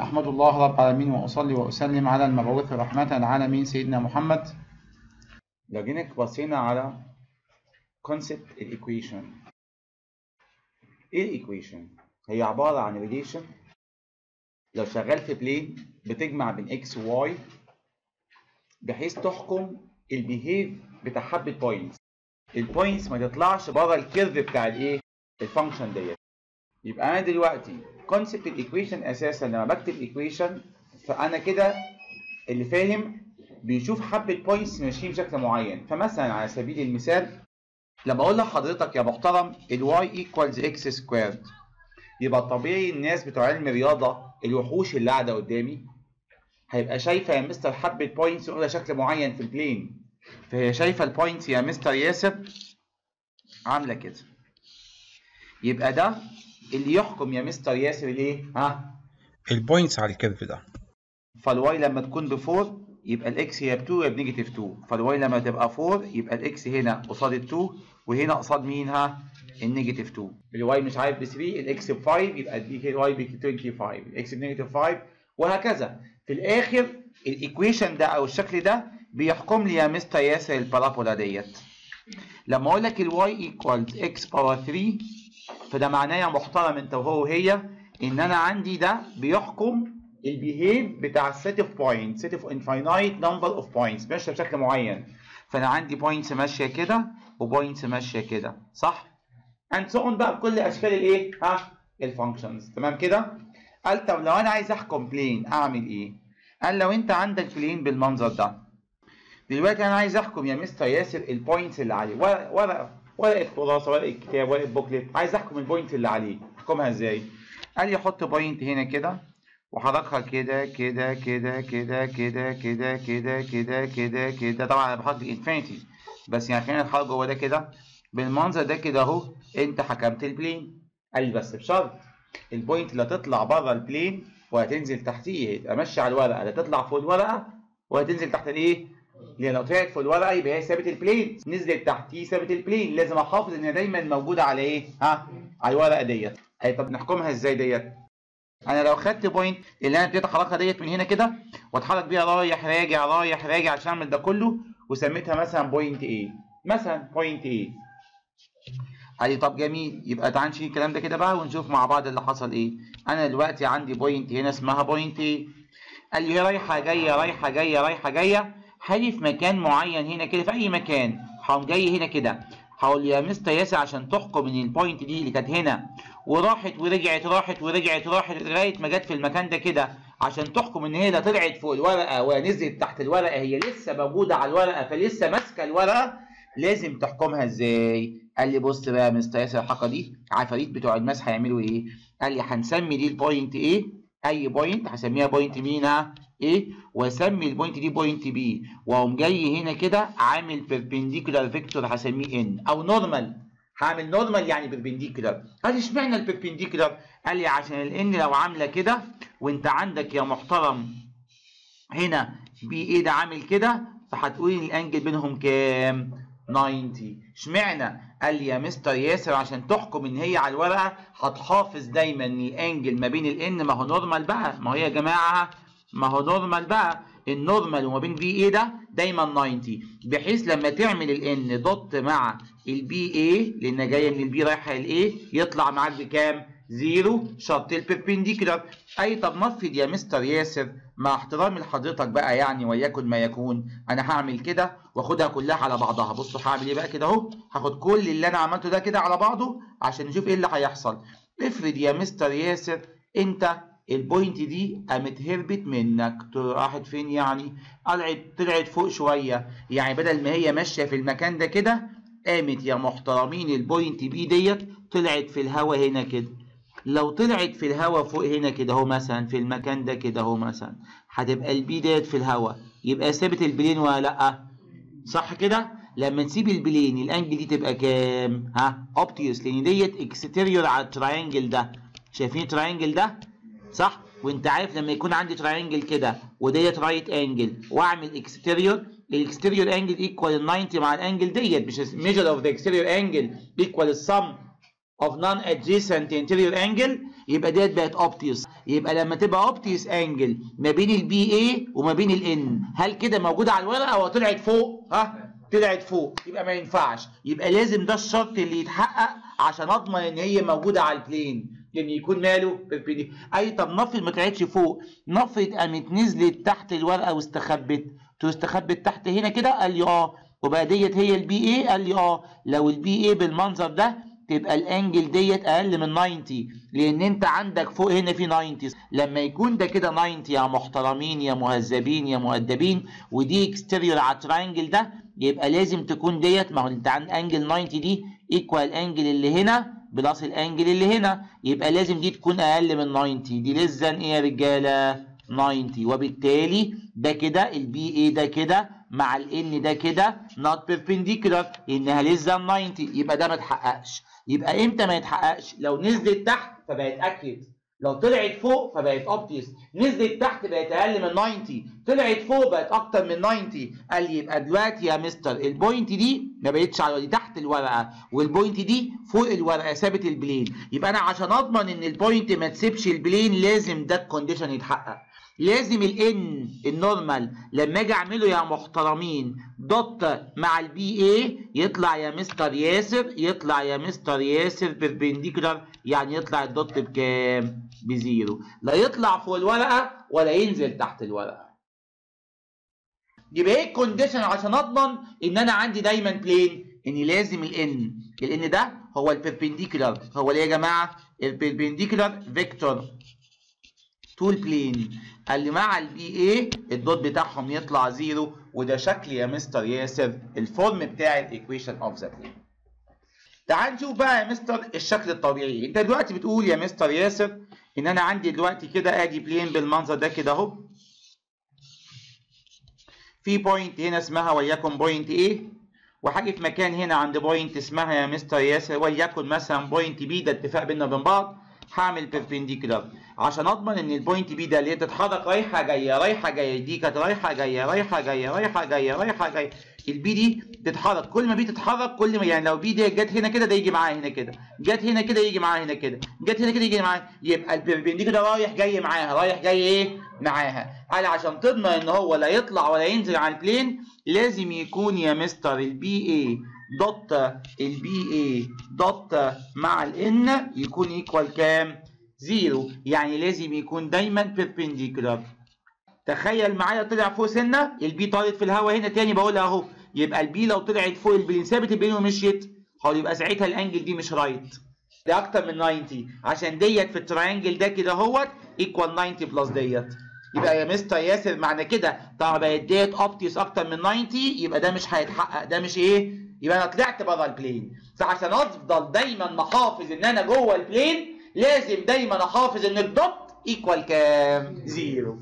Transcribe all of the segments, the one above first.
أحمد الله رب العالمين وأصلي وأسلم على المبعوث رحمة العالمين سيدنا محمد لو جينا بصينا على concept equation ايه الايكويشن هي عبارة عن ريليشن لو شغال في بلين بتجمع بين x و y بحيث تحكم البيهيف بتاع حبة بوينتس البوينتس ما تطلعش بره الكيرف بتاع الايه الفانكشن ديت يبقى انا دلوقتي كونسبت الايكويشن اساسا لما بكتب ايكويشن فانا كده اللي فاهم بيشوف حبه بوينتس ماشيين بشكل معين فمثلا على سبيل المثال لما اقول لحضرتك يا محترم الواي ايكوالز اكس سكويرد يبقى طبيعي الناس بتوع علم الرياضه الوحوش اللي قاعده قدامي هيبقى شايفه يا مستر حبه بوينتس واخده شكل معين في البلين فهي شايفه البوينتس يا مستر ياسر عامله كده يبقى ده اللي يحكم يا مستر ياسر الايه ها البوينتس على الكيرف ده فالواي لما تكون ب 4 يبقى الاكس هي ب 2 يبقى بنيجاتيف 2 فالواي لما تبقى 4 يبقى الاكس هنا قصاد ال 2 وهنا قصاد مين ها النيجاتيف 2 الواي مش عارف ب 3 الاكس ب 5 يبقى دي الواي ب 25 الاكس بنيجاتيف 5 وهكذا في الاخر الايكويشن ده او الشكل ده بيحكم لي يا مستر ياسر البارابولا ديت لما اقول لك الواي ايكوالز اكس باور 3 فده معناه يا محترم انت وهو هي ان انا عندي ده بيحكم البيهيف بتاع السيت اوف بوينت سيت اوف انفاينايت نمبر اوف بوينتس ماشيه بشكل معين فانا عندي بوينتس ماشيه كده وبوينتس ماشيه كده صح اند سو اون بقى بكل اشكال الايه ها الفانكشنز تمام كده قال طب لو انا عايز احكم بلين اعمل ايه قال لو انت عندك بلين بالمنظر ده دلوقتي انا عايز احكم يا مستر ياسر البوينتس اللي عليه ورقه ورقه ورقه خلاصه ورقه كتاب ورقه بوكلت عايز احكم البوينت اللي عليه احكمها ازاي قال لي حط بوينت هنا كده وحركها كده كده كده كده كده كده كده كده كده كده طبعا انا بحط الانفينيتي بس يعني خلينا نتحرك جوه ده كده بالمنظر ده كده اهو انت حكمت البلين قال لي بس بشرط البوينت اللي هتطلع بره البلين وهتنزل تحتيه يبقى ماشي على الورقه لا تطلع فوق الورقه وهتنزل تحت الايه؟ لان لو طلعت فوق الورقه يبقى هي ثابت البلين نزلت تحتيه ثابت البلين لازم احافظ ان دايما موجوده على ايه؟ ها؟ على الورقه ديت أي طب نحكمها ازاي ديت؟ انا لو خدت بوينت اللي انا ابتديت احركها ديت من هنا كده واتحرك بيها رايح راجع رايح راجع عشان اعمل ده كله وسميتها مثلا بوينت ايه مثلا بوينت ايه قال لي طب جميل يبقى تعال نشيل الكلام ده كده بقى ونشوف مع بعض اللي حصل ايه انا دلوقتي عندي بوينت هنا اسمها بوينت ايه قال لي هي رايحه جايه رايحه جايه رايحه جايه هاجي في مكان معين هنا كده في اي مكان هقوم جاي هنا كده هقول يا مستر ياسر عشان تحكم ان البوينت دي اللي كانت هنا وراحت ورجعت راحت ورجعت راحت لغايه ما جت في المكان ده كده عشان تحكم ان هي لا طلعت فوق الورقه ونزلت تحت الورقه هي لسه موجوده على الورقه فلسه ماسكه الورقه لازم تحكمها ازاي؟ قال لي بص بقى يا مستر ياسر الحركه دي عفاريت بتوع الماس هيعملوا ايه؟ قال لي هنسمي دي البوينت ايه؟ اي بوينت هسميها بوينت مين ايه واسمي البوينت دي بوينت بي واقوم جاي هنا كده عامل بيربنديكولار فيكتور هسميه ان او نورمال هعمل نورمال يعني بيربنديكولار قال لي اشمعنى البيربنديكولار قال لي عشان الان لو عامله كده وانت عندك يا محترم هنا بي ايه ده عامل كده فهتقولي الانجل بينهم كام 90 اشمعنى قال لي يا مستر ياسر عشان تحكم ان هي على الورقه هتحافظ دايما ان الانجل ما بين الان ما هو نورمال بقى ما هو يا جماعه ما هو نورمال بقى النورمال وما بين بي ايه ده دايما 90 بحيث لما تعمل الان دوت مع البي ايه لان جايه من البي رايحه الايه يطلع معاك بكام؟ زيرو شرط البربنديكولار اي طب نفض يا مستر ياسر مع احترامي لحضرتك بقى يعني وليكن ما يكون انا هعمل كده واخدها كلها على بعضها بصوا هعمل ايه بقى كده اهو هاخد كل اللي انا عملته ده كده على بعضه عشان نشوف ايه اللي هيحصل افرض يا مستر ياسر انت البوينت دي قامت هربت منك راحت فين يعني طلعت طلعت فوق شويه يعني بدل ما هي ماشيه في المكان ده كده قامت يا محترمين البوينت بي ديت طلعت في الهوا هنا كده لو طلعت في الهوا فوق هنا كده اهو مثلا في المكان ده كده اهو مثلا هتبقى البي ديت في الهوا يبقى ثابت البلين ولا لا صح كده لما نسيب البلين الانجل دي تبقى كام ها اوبتيوس لان ديت اكستيريور على التراينجل ده شايفين التراينجل ده صح وانت عارف لما يكون عندي تراينجل كده وديت رايت انجل واعمل اكستيريور الاكستيريور انجل ايكوال ال 90 مع الانجل ديت مش ميجر اوف ذا اكستيريور انجل ايكوال السم of non-adjacent interior angle يبقى ديت بقت اوبتيوس يبقى لما تبقى اوبتيوس انجل ما بين البي اي وما بين الان هل كده موجوده على الورقه ولا طلعت فوق ها طلعت فوق يبقى ما ينفعش يبقى لازم ده الشرط اللي يتحقق عشان اضمن ان هي موجوده على البلين لان يكون ماله بيربيديك اي طب نفرض ما طلعتش فوق نفرض قامت نزلت تحت الورقه واستخبت استخبت تحت هنا كده قال لي اه وبقى ديت هي البي اي قال لي اه لو البي اي بالمنظر ده تبقى الانجل ديت اقل من 90 لان انت عندك فوق هنا في 90 لما يكون ده كده 90 يا محترمين يا مهذبين يا مؤدبين ودي اكستيريور على التراينجل ده يبقى لازم تكون ديت ما هو انت عند انجل 90 دي ايكوال الانجل اللي هنا بلس الانجل اللي هنا يبقى لازم دي تكون اقل من 90 دي لزن ايه يا رجاله 90 وبالتالي ده كده البي اي ده كده مع الان ده كده نوت بيربنديكولار انها ليس ذان 90 يبقى ده ما اتحققش يبقى امتى ما يتحققش لو نزلت تحت فبقت اكيد لو طلعت فوق فبقت اوبتيوس نزلت تحت بقت اقل من 90 طلعت فوق بقت اكتر من 90 قال لي يبقى دلوقتي يا مستر البوينت دي ما بقتش على دي تحت الورقه والبوينت دي فوق الورقه ثابت البلين يبقى انا عشان اضمن ان البوينت ما تسيبش البلين لازم ده الكونديشن يتحقق لازم الان النورمال لما اجي اعمله يا محترمين دوت مع البي اي يطلع يا مستر ياسر يطلع يا مستر ياسر بيربنديكولار يعني يطلع الدوت بكام؟ بزيرو لا يطلع فوق الورقه ولا ينزل تحت الورقه يبقى ايه الكونديشن عشان اضمن ان انا عندي دايما بلين ان لازم الان الان ده هو البيربنديكولار هو ايه يا جماعه البيربنديكولار فيكتور طول بلين قال لي مع البي اي الدوت بتاعهم يطلع زيرو وده شكل يا مستر ياسر الفورم بتاع الايكويشن اوف ذا بلين تعال نشوف بقى يا مستر الشكل الطبيعي انت دلوقتي بتقول يا مستر ياسر ان انا عندي دلوقتي كده ادي بلين بالمنظر ده كده اهو في بوينت هنا اسمها وليكن بوينت A وحاجه في مكان هنا عند بوينت اسمها يا مستر ياسر وليكن مثلا بوينت بي ده اتفاق بيننا وبين بعض هعمل بيربنديكولار عشان اضمن ان البوينت بي ده اللي هي تتحرك رايحه جايه رايحه جايه دي كانت رايحه جايه رايحه جايه رايحه جايه رايحه جايه البي دي تتحرك كل ما بي تتحرك كل ما يعني لو بي دي جت هنا كده ده يجي معاها هنا كده جت هنا كده يجي معاها هنا كده جت هنا كده يجي معاها يبقى البيربنديكولار رايح جاي معاها رايح جاي ايه معاها قال عشان تضمن ان هو لا يطلع ولا ينزل على البلين لازم يكون يا مستر البي اي دوت البي اي دوت مع الان يكون ايكوال كام زيرو يعني لازم يكون دايما بيربنديكولار تخيل معايا طلع فوق سنه البي طارت في الهواء هنا تاني بقولها اهو يبقى البي لو طلعت فوق البلين ثابت البلين ومشيت هو يبقى ساعتها الانجل دي مش رايت ده اكتر من 90 عشان ديت في التراينجل ده كده اهوت ايكوال 90 بلس ديت يبقى يا مستر ياسر معنى كده طالما بقت ديت اوبتيوس اكتر من 90 يبقى ده مش هيتحقق ده مش ايه يبقى انا طلعت بره البلين فعشان افضل دايما محافظ ان انا جوه البلين لازم دايما احافظ ان الدوت ايكوال كام زيرو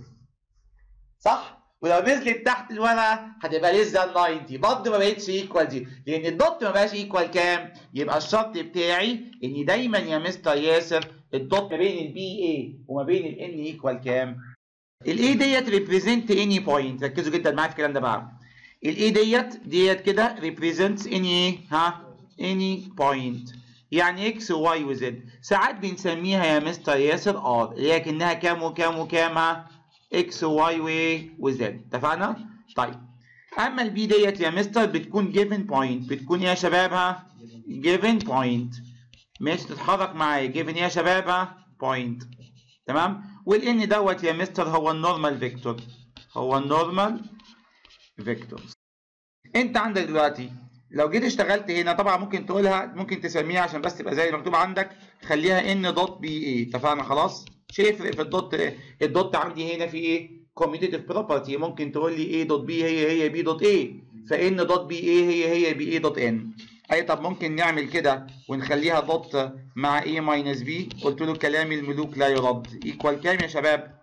صح ولو نزلت تحت الورقه هتبقى ليس ذان 90 برضه ما بقتش ايكوال زيرو لان الدوت ما بقاش ايكوال كام يبقى الشرط بتاعي ان دايما يا مستر ياسر الدوت ما بين البي اي وما بين الان ايكوال كام الاي ديت ريبريزنت اني بوينت ركزوا جدا معايا في الكلام ده بقى الاي ديت ديت كده ريبريزنتس اني ها اني بوينت يعني اكس وواي وزد ساعات بنسميها يا مستر ياسر ار اللي هي كانها كام وكام وكام ها اكس وواي وزد اتفقنا طيب اما البي ديت يا مستر بتكون جيفن بوينت بتكون ايه يا شباب ها جيفن بوينت مش تتحرك معايا جيفن ايه يا شباب ها بوينت تمام والان دوت يا مستر هو النورمال فيكتور هو النورمال فيكتور انت عندك دلوقتي لو جيت اشتغلت هنا طبعا ممكن تقولها ممكن تسميها عشان بس تبقى زي المكتوب عندك خليها ان دوت بي اي اتفقنا خلاص مش هيفرق في الدوت الدوت عندي هنا في ايه كوميتيتيف بروبرتي ممكن تقول لي ايه دوت بي هي هي بي دوت اي فان دوت بي اي هي هي بي اي دوت ان اي طب ممكن نعمل كده ونخليها دوت مع اي ماينس بي قلت له كلام الملوك لا يرد ايكوال كام يا شباب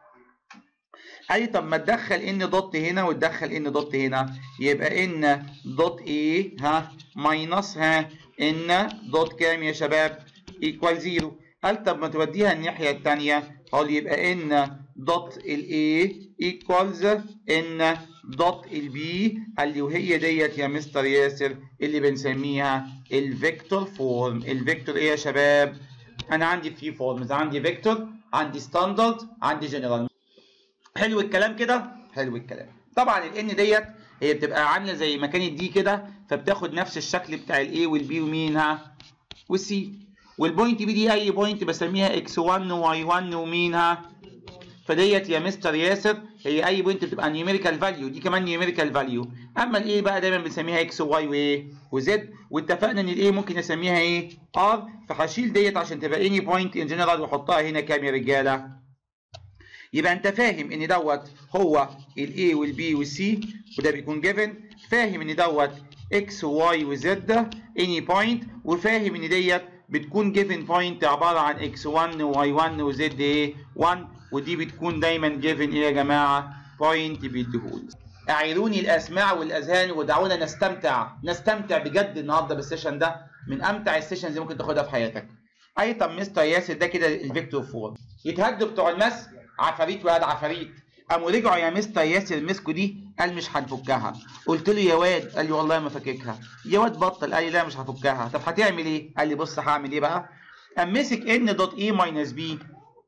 اي طب ما تدخل ان دوت هنا وتدخل ان دوت هنا يبقى ان دوت اي ها ماينس ها ان دوت كام يا شباب ايكوال زيرو قال طب ما توديها الناحيه الثانيه اقول يبقى ان دوت الاي ايكوالز ان دوت البي قال لي وهي ديت يا مستر ياسر اللي بنسميها الفيكتور فورم الفيكتور ايه يا شباب انا عندي فري فورمز عندي فيكتور عندي ستاندرد عندي جنرال حلو الكلام كده حلو الكلام طبعا الان ديت هي بتبقى عامله زي ما كانت دي كده فبتاخد نفس الشكل بتاع الاي والبي ومينها والسي والبوينت بي دي اي بوينت بسميها اكس 1 وواي 1 ومينها فديت يا مستر ياسر هي اي بوينت بتبقى نيوميريكال فاليو دي كمان نيوميريكال فاليو اما الايه بقى دايما بنسميها اكس وواي وايه وزد واتفقنا ان الايه ممكن اسميها ايه ار فهشيل ديت عشان تبقى اني بوينت ان جنرال واحطها هنا كام يا رجاله يبقى انت فاهم ان دوت هو الاي والبي والسي وده بيكون جيفن فاهم ان دوت اكس وواي وزد اني بوينت وفاهم ان ديت بتكون جيفن بوينت عباره عن اكس 1 وواي 1 وزد ايه 1 ودي بتكون دايما جيفن ايه يا جماعه بوينت بيديهولي اعيروني الاسماع والاذهان ودعونا نستمتع نستمتع بجد النهارده بالسيشن ده من امتع السيشنز اللي ممكن تاخدها في حياتك اي طب مستر ياسر ده كده الفيكتور 4 يتهدوا بتوع المس عفاريت واد عفاريت قاموا رجعوا يا مستر ياسر مسكوا دي قال مش هنفكها قلت له يا واد قال لي والله ما فككها يا واد بطل قال لي لا مش هفكها طب هتعمل ايه قال لي بص هعمل ايه بقى قام مسك ان دوت اي ماينس بي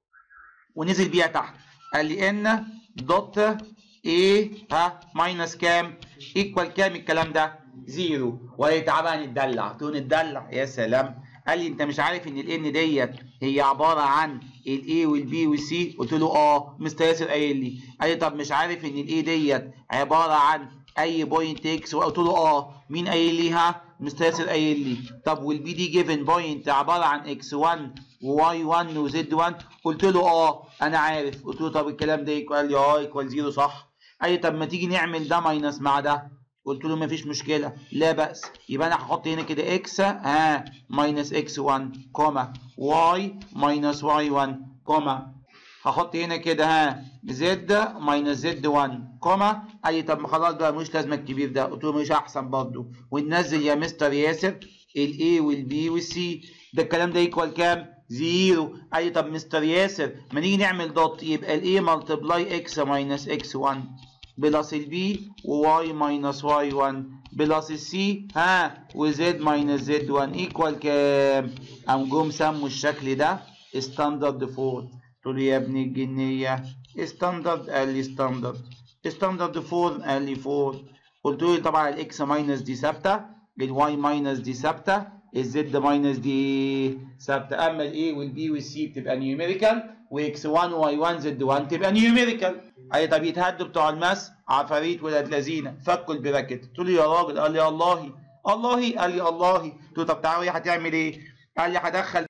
ونزل بيها تحت قال لي ان دوت ايه ها ماينس كام ايكوال كام الكلام ده زيرو وهي تعالى نتدلع قلت له نتدلع يا سلام قال لي انت مش عارف ان الان ديت هي عباره عن الاي والبي والسي قلت له اه مستر ياسر قايل لي قال لي طب مش عارف ان الاي ديت عباره عن اي بوينت اكس قلت له اه مين قايل لي ها مستر ياسر قايل لي طب والبي دي جيفن بوينت عباره عن اكس 1 وواي 1 وزد 1 قلت له اه انا عارف قلت له طب الكلام ده قال لي اه ايكوال زيرو صح قال لي طب ما تيجي نعمل ده ماينس مع ده قلت له مفيش مشكلة لا بأس يبقى أنا هحط هنا كده إكس ها ماينس إكس 1 كوما واي ماينس واي 1 كوما هحط هنا كده ها زد ماينس زد 1 كوما قال لي طب ما خلاص بقى مش لازمة الكبير ده قلت له مش أحسن برضه وننزل يا مستر ياسر الإي والبي والسي ده الكلام ده يكوال كام؟ زيرو قال لي طب مستر ياسر ما نيجي نعمل دوت يبقى الإي ملتبلاي إكس ماينس إكس 1 بلس البي وواي ماينس واي 1 بلس السي ها وزد ماينس زد 1 ايكوال كام؟ قام جم سموا الشكل ده ستاندرد 4 قلت له يا ابن الجنيه ستاندرد قال لي ستاندرد ستاندرد 4 قال لي 4 قلت له طبعا الاكس ماينس دي ثابته الواي ماينس دي ثابته الزد ماينس دي ثابته اما الاي والبي والسي بتبقى نيوميريكال واكس 1 واي 1 زد 1 تبقى نيوميريكال اي طب يتهدوا بتوع الماس عفاريت ولاد لذينه فكوا البراكت قلت له يا راجل قال لي الله الله قال لي الله قلت له طب تعالى هتعمل ايه قال لي هدخل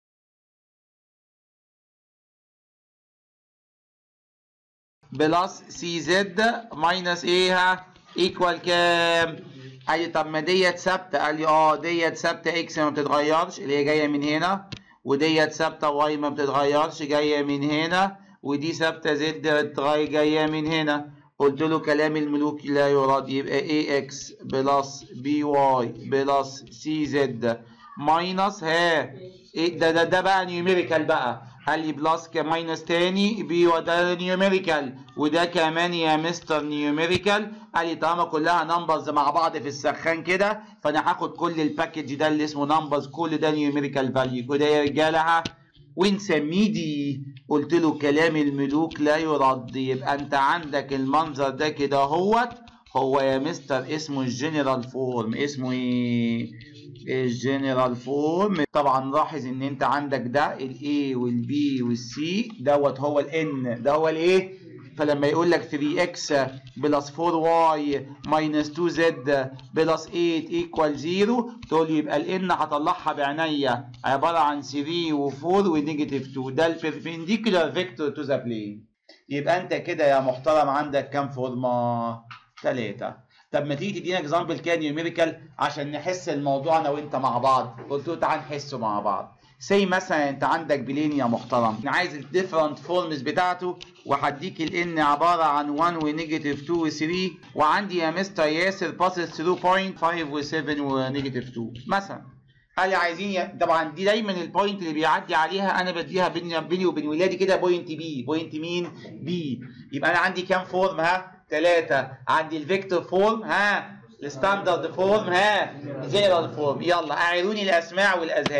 بلس سي زد ماينس ايه ايكوال كام قال لي طب ما ديت ثابته قال لي اه ديت ثابته اكس ما بتتغيرش اللي هي جايه من هنا وديت ثابته واي ما بتتغيرش جايه من هنا ودي ثابته زد بتتغير جايه من هنا قلت له كلام الملوك لا يراد يبقى اي اكس بلس بي واي بلس سي زد ماينس ها ايه ده ده ده بقى نيوميريكال بقى قال لي بلس كماينس تاني بي وده نيوميريكال وده كمان يا مستر نيوميريكال قال لي طالما كلها نمبرز مع بعض في السخان كده فانا هاخد كل الباكج ده اللي اسمه نمبرز كل ده نيوميريكال فاليو كده يا رجاله ها ونسميه دي قلت له كلام الملوك لا يرد يبقى انت عندك المنظر ده كده اهوت هو يا مستر اسمه الجنرال فورم اسمه ايه الجنرال فورم طبعا لاحظ ان انت عندك ده الاي والبي والسي دوت هو الان ده هو الايه فلما يقول لك 3x بلس 4y ماينس 2z بلس 8 ايكوال 0 تقول يبقى الان هطلعها بعينيا عباره عن 3 و4 ونيجاتيف 2 ده البربنديكولار فيكتور تو ذا بلين يبقى انت كده يا محترم عندك كام فورمه؟ ثلاثه طب ما تيجي تدينا اكزامبل كان نيوميريكال عشان نحس الموضوع انا وانت مع بعض قلت له تعال نحسه مع بعض سي مثلا انت عندك بلين يا محترم انا عايز الديفرنت فورمز بتاعته وهديك الان عباره عن 1 ونيجاتيف 2 و3 وعندي يا مستر ياسر باسز ثرو بوينت 5 و7 ونيجاتيف 2 مثلا قال لي عايزين ي... طبعا دي دايما البوينت اللي بيعدي عليها انا بديها بيني, بيني وبين ولادي كده بوينت بي بوينت مين بي يبقى انا عندي كام فورم ها ثلاثة عندي الفيكتور فورم ها الستاندرد فورم ها جنرال فورم يلا اعيروني الاسماع والاذهان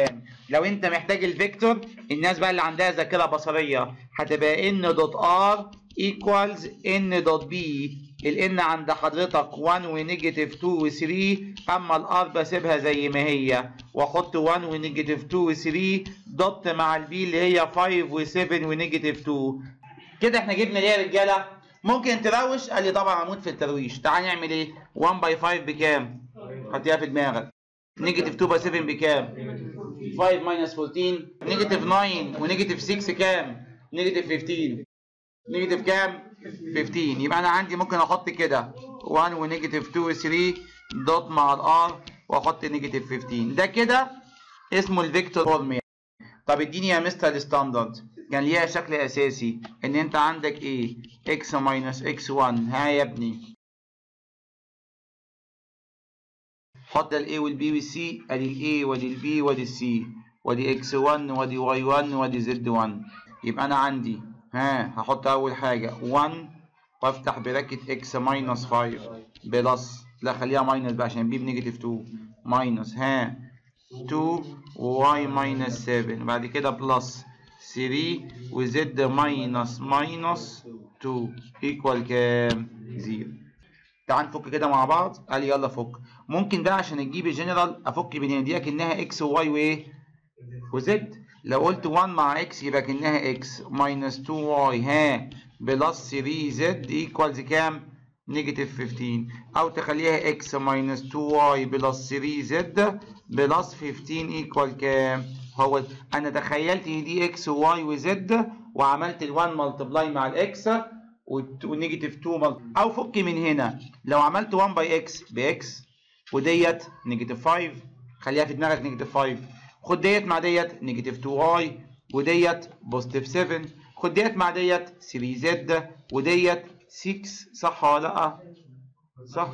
لو انت محتاج الفيكتور الناس بقى اللي عندها ذاكره بصريه هتبقى ان دوت ار ايكوالز ان دوت بي الان عند حضرتك 1 ونيجاتيف 2 و 3 اما الار بسيبها زي ما هي واحط 1 ونيجاتيف 2 و 3 دوت مع البي اللي هي 5 و 7 ونيجاتيف 2 كده احنا جبنا ليه يا رجاله ممكن تروش قال لي طبعا اموت في الترويش تعال نعمل ايه 1 باي 5 بكام حطيها في دماغك نيجاتيف 2 باي 7 بكام 5 ماينس 14 نيجاتيف 9 ونيجاتيف 6 كام نيجاتيف 15 نيجاتيف كام 15 يبقى انا عندي ممكن احط كده 1 ونيجاتيف 2 و 3 دوت مع الار واحط نيجاتيف 15 ده كده اسمه الفيكتور فورم يعني. طب اديني يا مستر الستاندرد كان ليها شكل اساسي ان انت عندك ايه x ماينس x1 ها يا ابني حط ال A وال B وال C ادي ال A وادي ال B وادي ال C وادي x1 وادي y1 وادي z1 يبقى انا عندي ها هحط اول حاجه 1 وافتح براكت x ماينس 5 بلس لا خليها ماينس بقى عشان b بنيجاتيف 2 ماينس ها 2 y ماينس 7 بعد كده بلس 3 وزد ماينس ماينس 2 ايكوال كام؟ 0 تعال نفك كده مع بعض قال لي يلا فك ممكن بقى عشان تجيب الجنرال افك بين دي كانها اكس وواي وايه؟ وزد لو قلت 1 مع اكس يبقى كانها اكس ماينس 2 واي ها بلس 3 زد ايكوالز كام؟ نيجاتيف 15 او تخليها اكس ماينس 2 واي بلس 3 زد بلس 15 ايكوال كام؟ هو انا تخيلت ان دي اكس وواي وزد وعملت ال1 ملتبلاي مع الاكس والنيجاتيف 2 ملت... او فك من هنا لو عملت 1 باي اكس باكس وديت نيجاتيف 5 خليها في دماغك نيجاتيف 5 خد ديت مع ديت نيجاتيف 2 واي وديت بوزيتيف 7 خد ديت مع ديت 3 زد وديت 6 صح ولا لا؟ صح؟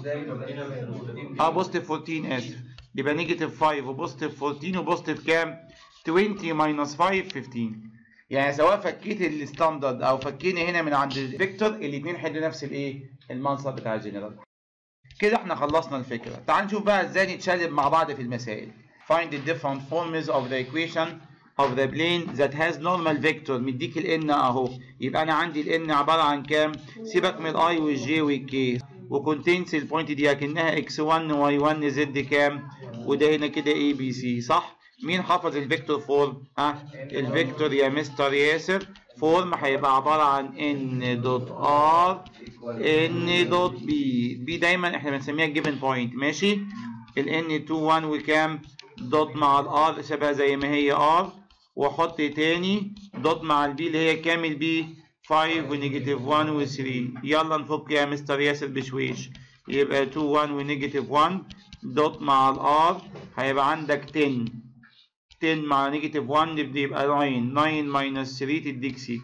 اه بوزيتيف 14 اسف يبقى نيجاتيف 5 وبوزيتيف 14 وبوزيتيف كام؟ 20 ماينس 5 15 يعني سواء فكيت الستاندرد او فكينا هنا من عند الفيكتور الاثنين حلوا نفس الايه؟ المنصب بتاع الجنرال. كده احنا خلصنا الفكره. تعال نشوف بقى ازاي نتشالب مع بعض في المسائل. Find the different forms of the equation of the plane that has normal vector مديك ال n اهو يبقى انا عندي ال n عباره عن كام؟ سيبك من الاي والجي والكي وكونتينز البوينت دي اكنها x1 y1 z كام؟ وده هنا كده a b c صح؟ مين حفظ الفيكتور فورم؟ ها؟ الفيكتور يا مستر ياسر فورم هيبقى عباره عن n دوت r n دوت b b دايما احنا بنسميها جيفن بوينت ماشي؟ ال n 2 1 وكام؟ دوت مع الار سيبها زي ما هي ار واحط تاني دوت مع البي اللي هي كام البي 5 ونيجاتيف 1 و 3 يلا نفك يا مستر ياسر بشويش يبقى 2 1 ونيجاتيف 1 دوت مع الار هيبقى عندك 10 10 مع نيجاتيف 1 يبقى يبقى 9 9 ماينس 3 تديك 6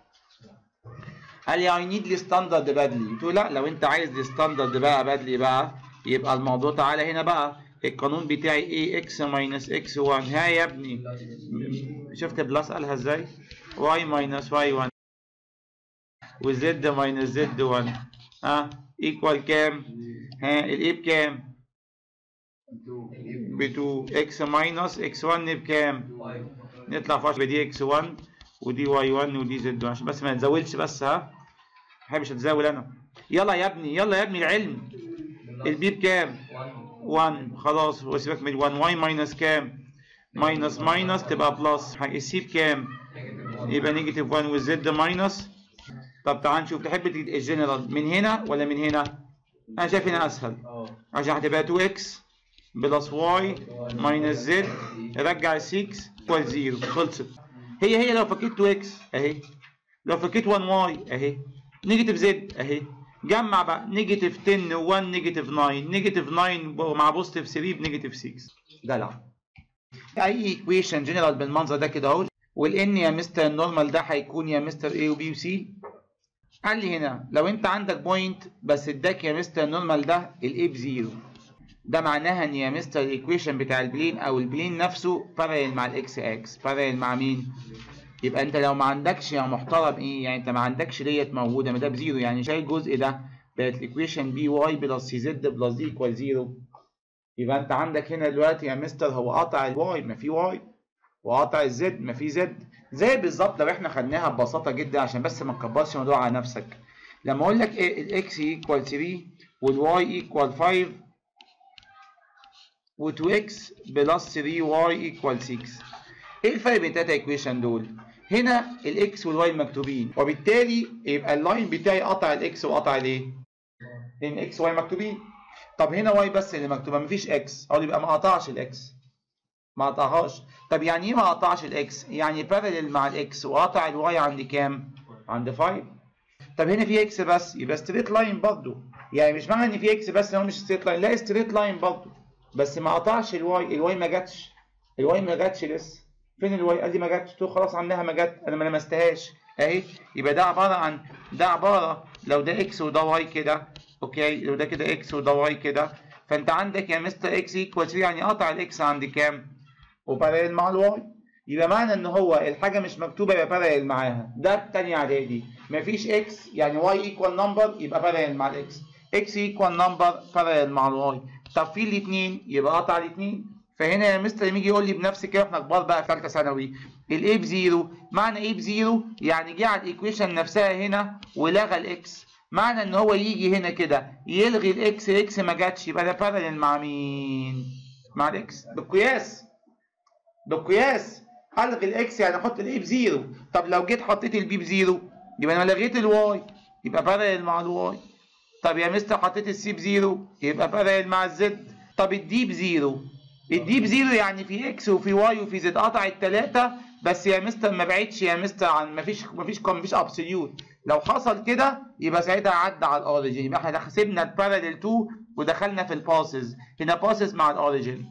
قال لي اي نيد الستاندرد بدلي قلت له لا لو انت عايز الستاندرد بقى بدلي بقى يبقى الموضوع تعالى هنا بقى القانون بتاعي ايه اكس ماينس اكس 1 ها يا ابني شفت بلس قالها ازاي واي ماينس واي 1 وزد ماينس زد 1 ها ايكوال كام ها الايه بكام ب 2 اكس ماينس اكس 1 بكام نطلع في 10 دي اكس 1 ودي واي 1 ودي زد 1 عشان بس ما نزودش بس ها ما بحبش اتزاول انا يلا يا ابني يلا يا ابني العلم البي بكام 1 خلاص وسيبك من 1 واي ماينس كام ماينس ماينس تبقى بلس السي بكام يبقى نيجاتيف 1 والزد ماينس طب تعال نشوف تحب الجنرال من هنا ولا من هنا انا شايف هنا اسهل عشان هتبقى 2 اكس بلس واي ماينس زد رجع 6 ايكوال 0 خلصت هي هي لو فكيت 2 اكس اهي لو فكيت 1 واي اهي نيجاتيف زد اهي جمع بقى نيجاتيف 10 و1 نيجاتيف 9 نيجاتيف 9 مع بوزيتيف 3 بنيجاتيف 6 جدع اي ايكويشن جنرال بالمنظر ده كده اهو والان يا مستر النورمال ده هيكون يا مستر A وبي وسي قال لي هنا لو انت عندك بوينت بس اداك يا مستر النورمال ده الاي بزيرو ده معناها ان يا مستر الايكويشن بتاع البلين او البلين نفسه باراليل مع الاكس اكس باراليل مع مين؟ يبقى انت لو ما عندكش يا محترم ايه يعني انت ما عندكش ديت موجوده ما ده بزيرو يعني شايل الجزء ده بقت الايكويشن بي واي بلس سي زد بلس دي ايكوال زيرو يبقى انت عندك هنا دلوقتي يا مستر هو قطع الواي ما في واي وقطع الزد ما في زد زي بالظبط لو احنا خدناها ببساطه جدا عشان بس ما تكبرش الموضوع على نفسك لما اقول لك ايه الاكس ايكوال 3 والواي ايكوال 5 و2 اكس بلس 3 واي ايكوال 6 ايه الفرق بين التلاته ايكويشن دول هنا الاكس والواي مكتوبين وبالتالي يبقى اللاين بتاعي قطع الاكس وقطع الايه لان اكس واي مكتوبين طب هنا واي بس اللي مكتوبه مفيش اكس او يبقى ما قطعش الاكس ما قطعهاش طب يعني ايه ما قطعش الاكس يعني بارلل مع الاكس وقطع الواي عند كام عند 5 طب هنا في اكس بس يبقى ستريت لاين برضه يعني مش معنى ان في اكس بس هو مش ستريت لاين لا ستريت لاين برضه بس ما قطعش الواي الواي ما جاتش الواي ما جاتش لسه فين الواي قال لي ما جاتش قلت له خلاص عنها ما جت انا ما لمستهاش اهي يبقى ده عباره عن ده عباره لو ده اكس وده واي كده اوكي لو ده كده اكس وده واي كده فانت عندك يا مستر اكس ايكوال 3 يعني قطع الاكس عند كام وباراليل مع الواي يبقى معنى ان هو الحاجه مش مكتوبه يبقى باراليل معاها ده الثانيه اعدادي مفيش اكس يعني واي ايكوال نمبر يبقى باراليل مع الاكس اكس ايكوال نمبر باراليل مع الواي طب في الاثنين يبقى قطع الاثنين فهنا يا مستر لما يجي يقول لي بنفس كده احنا كبار بقى في ثالثه ثانوي الاي بزيرو معنى ايه بزيرو يعني جه على الايكويشن نفسها هنا ولغى الاكس معنى ان هو يجي هنا كده يلغي الاكس الاكس ما جاتش يبقى ده باراليل مع مين مع الاكس بالقياس بالقياس الغي الاكس يعني احط الاي بزيرو طب لو جيت حطيت البي بزيرو يبقى انا لغيت الواي يبقى باراليل مع الواي طب يا مستر حطيت السي بزيرو يبقى باراليل مع الزد طب الدي بزيرو الدي بزيرو يعني في اكس وفي واي وفي زد قطع التلاتة بس يا مستر ما بعدش يا مستر عن ما فيش ما فيش ما فيش ابسوليوت لو حصل كده يبقى ساعتها عدى على الاوريجين يبقى احنا حسبنا الباراليل 2 ودخلنا في الباسز هنا باسز مع الاوريجين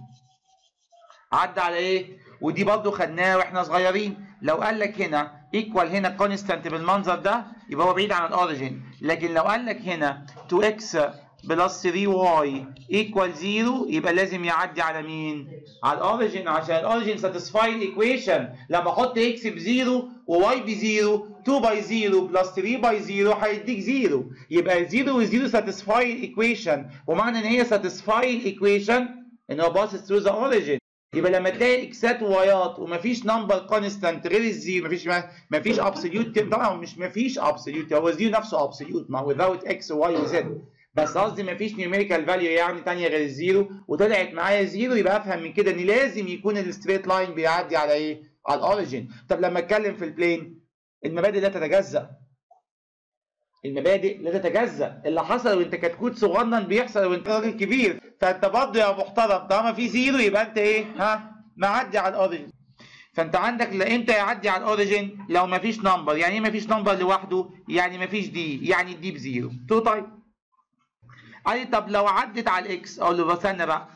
عدى على ايه ودي برضو خدناها واحنا صغيرين لو قال لك هنا ايكوال هنا كونستانت بالمنظر ده يبقى هو بعيد عن الاوريجين لكن لو قال لك هنا 2x بلس 3y ايكوال 0 يبقى لازم يعدي على مين؟ على الاوريجين عشان الاوريجين ساتيسفاي الايكويشن لما احط x بزيرو وy بزيرو 2 باي 0 بلس 3 باي 0 هيديك 0 يبقى 0 و0 ساتيسفاي الايكويشن ومعنى ان هي ساتيسفاي الايكويشن ان هو باصص ثرو ذا اوريجين يبقى لما تلاقي اكسات ووايات ومفيش نمبر كونستانت غير الزيرو مفيش مفيش ابسوليوت طبعا مش مفيش ابسوليوت هو الزيرو نفسه ابسوليوت ما without اكس وواي وزد بس قصدي مفيش نيوميريكال فاليو يعني ثانيه غير الزيرو وطلعت معايا زيرو يبقى افهم من كده ان لازم يكون الستريت لاين بيعدي على ايه؟ على الاوريجين طب لما اتكلم في البلين المبادئ لا تتجزأ المبادئ لا تتجزأ اللي حصل وانت كتكوت صغنن بيحصل وانت راجل كبير فانت برضه يا محترم طالما في زيرو يبقى انت ايه ها معدي على الاوريجين فانت عندك لا امتى يعدي على الاوريجين لو مفيش نمبر يعني ايه مفيش نمبر لوحده يعني مفيش دي يعني الدي بزيرو تو طيب قال لي طب لو عدت على الاكس اقول له بستنى بقى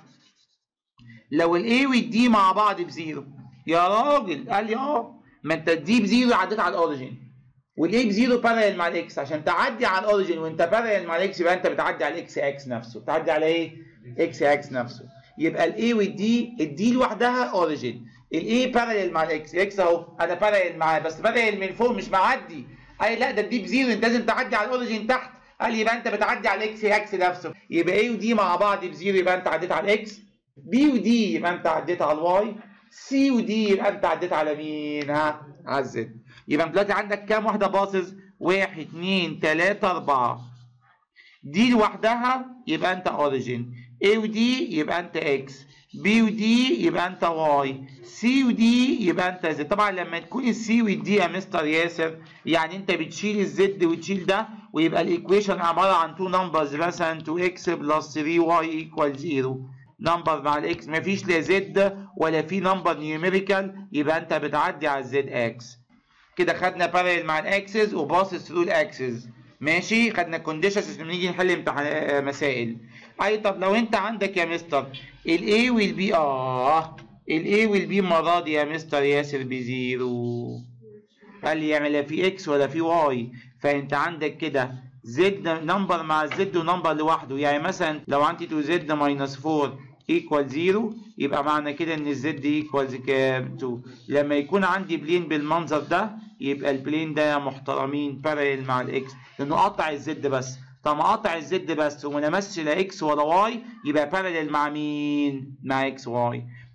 لو الاي والدي مع بعض بزيرو يا راجل قال لي اه ما انت الدي بزيرو عديت على الاوريجين والاي بزيرو باراليل مع الاكس عشان تعدي على الاوريجين وانت باراليل مع الاكس يبقى انت بتعدي على الاكس اكس نفسه بتعدي على ايه؟ اكس اكس نفسه يبقى الاي والدي الدي لوحدها اوريجين الاي باراليل مع الاكس الاكس اهو انا باراليل معاه بس باراليل من فوق مش معدي قال لا ده الدي بزيرو انت لازم تعدي على الاوريجين تحت قال يبقى انت بتعدي على الاكس اكس نفسه يبقى ايه ودي مع بعض بزيرو يبقى انت عديت على الاكس بي ودي يبقى انت عديت على الواي سي ودي يبقى انت عديت على مين ها على الزد يبقى دلوقتي عندك كام واحده باصص واحد اتنين تلاته اربعه دي لوحدها يبقى انت اوريجين A ودي يبقى انت اكس B ودي يبقى انت واي C ودي يبقى انت زد طبعا لما تكون السي والدي يا مستر ياسر يعني انت بتشيل الزد وتشيل ده ويبقى الايكويشن عباره عن تو نمبرز مثلا 2x بلس 3y ايكوال 0 نمبر مع الاكس مفيش لا زد ولا في نمبر نيوميريكال يبقى انت بتعدي على الزد اكس كده خدنا باراليل مع الاكسس وباصص ثرو الاكسس ماشي خدنا كونديشنز عشان نيجي نحل امتحان مسائل اي طب لو انت عندك يا مستر الاي والبي اه الاي والبي المره دي يا مستر ياسر بزيرو قال لي يعمل لا في اكس ولا في واي فانت عندك كده زد نمبر مع زد ونمبر لوحده يعني مثلا لو عندي 2 زد ماينس 4 ايكوال 0 يبقى معنى كده ان الزد ايكوالز كام 2 لما يكون عندي بلين بالمنظر ده يبقى البلين ده يا محترمين باراليل مع الاكس لانه قطع الزد بس طالما قطع الزد بس وما لمسش لا اكس ولا واي يبقى باراليل مع مين؟ مع اكس واي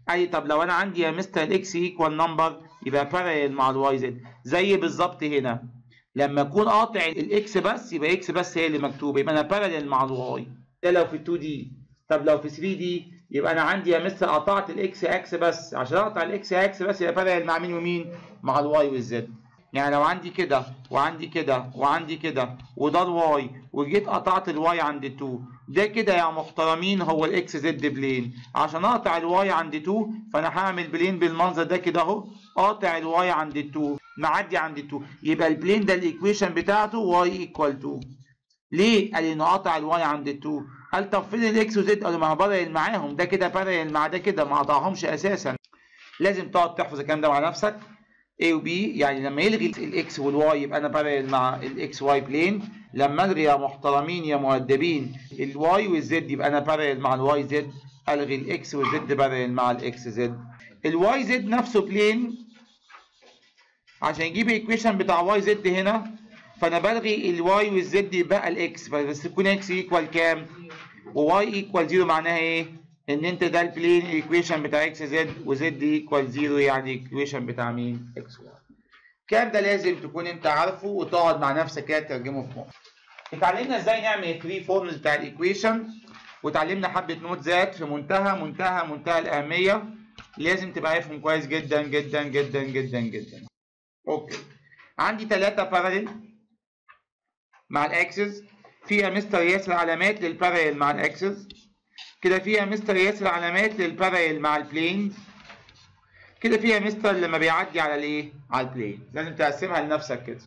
قال لي طب لو انا عندي يا مستر الاكس ايكوال نمبر يبقى باراليل مع الواي زد زي بالظبط هنا لما اكون قاطع الاكس بس يبقى اكس بس هي اللي مكتوبه يبقى انا باراليل مع الواي ده لو في 2 دي طب لو في 3 دي يبقى انا عندي يا مستر قطعت الاكس اكس بس عشان اقطع الاكس اكس بس يبقى باراليل مع مين ومين مع الواي والزد يعني لو عندي كده وعندي كده وعندي كده وده الواي وجيت قطعت الواي عند 2 ده كده يا محترمين هو الاكس زد بلين عشان اقطع الواي عند 2 فانا هعمل بلين بالمنظر ده كده اهو قاطع الواي عند 2 معدي عند 2 يبقى البلين ده الايكويشن بتاعته واي ايكوال 2 ليه؟ قال انه قطع الواي عند 2 قال طب فين الاكس وزد؟ قالوا ما هو بارل معاهم ده كده بارل مع ده كده ما قطعهمش اساسا لازم تقعد تحفظ الكلام ده مع نفسك A و B يعني لما يلغي الاكس والواي يبقى انا بارل مع الاكس واي بلين لما الغي يا محترمين يا مؤدبين الواي والزد يبقى انا بارل مع الواي زد الغي الاكس والزد بارل مع الاكس زد الواي زد نفسه بلين عشان يجيب الايكويشن بتاع واي زد هنا فانا بلغي الواي والزد يبقى الاكس بس تكون اكس ايكوال كام وواي ايكوال زيرو معناها ايه ان انت ده البلين ايكويشن بتاع اكس زد وزد ايكوال زيرو يعني ايكويشن بتاع مين اكس واي الكلام ده لازم تكون انت عارفه وتقعد مع نفسك كده تترجمه في مخك اتعلمنا ازاي نعمل الثري فورمز بتاع الايكويشن وتعلمنا حبه نوت ذات في منتهى منتهى منتهى الاهميه لازم تبقى عارفهم كويس جدا جدا جدا جدا جدا اوكي عندي ثلاثة باراليل مع الاكسس فيها مستر ياسر علامات للباراليل مع الاكسس كده فيها مستر ياسر علامات للباراليل مع البلين كده فيها مستر لما بيعدي على الايه على البلين لازم تقسمها لنفسك كده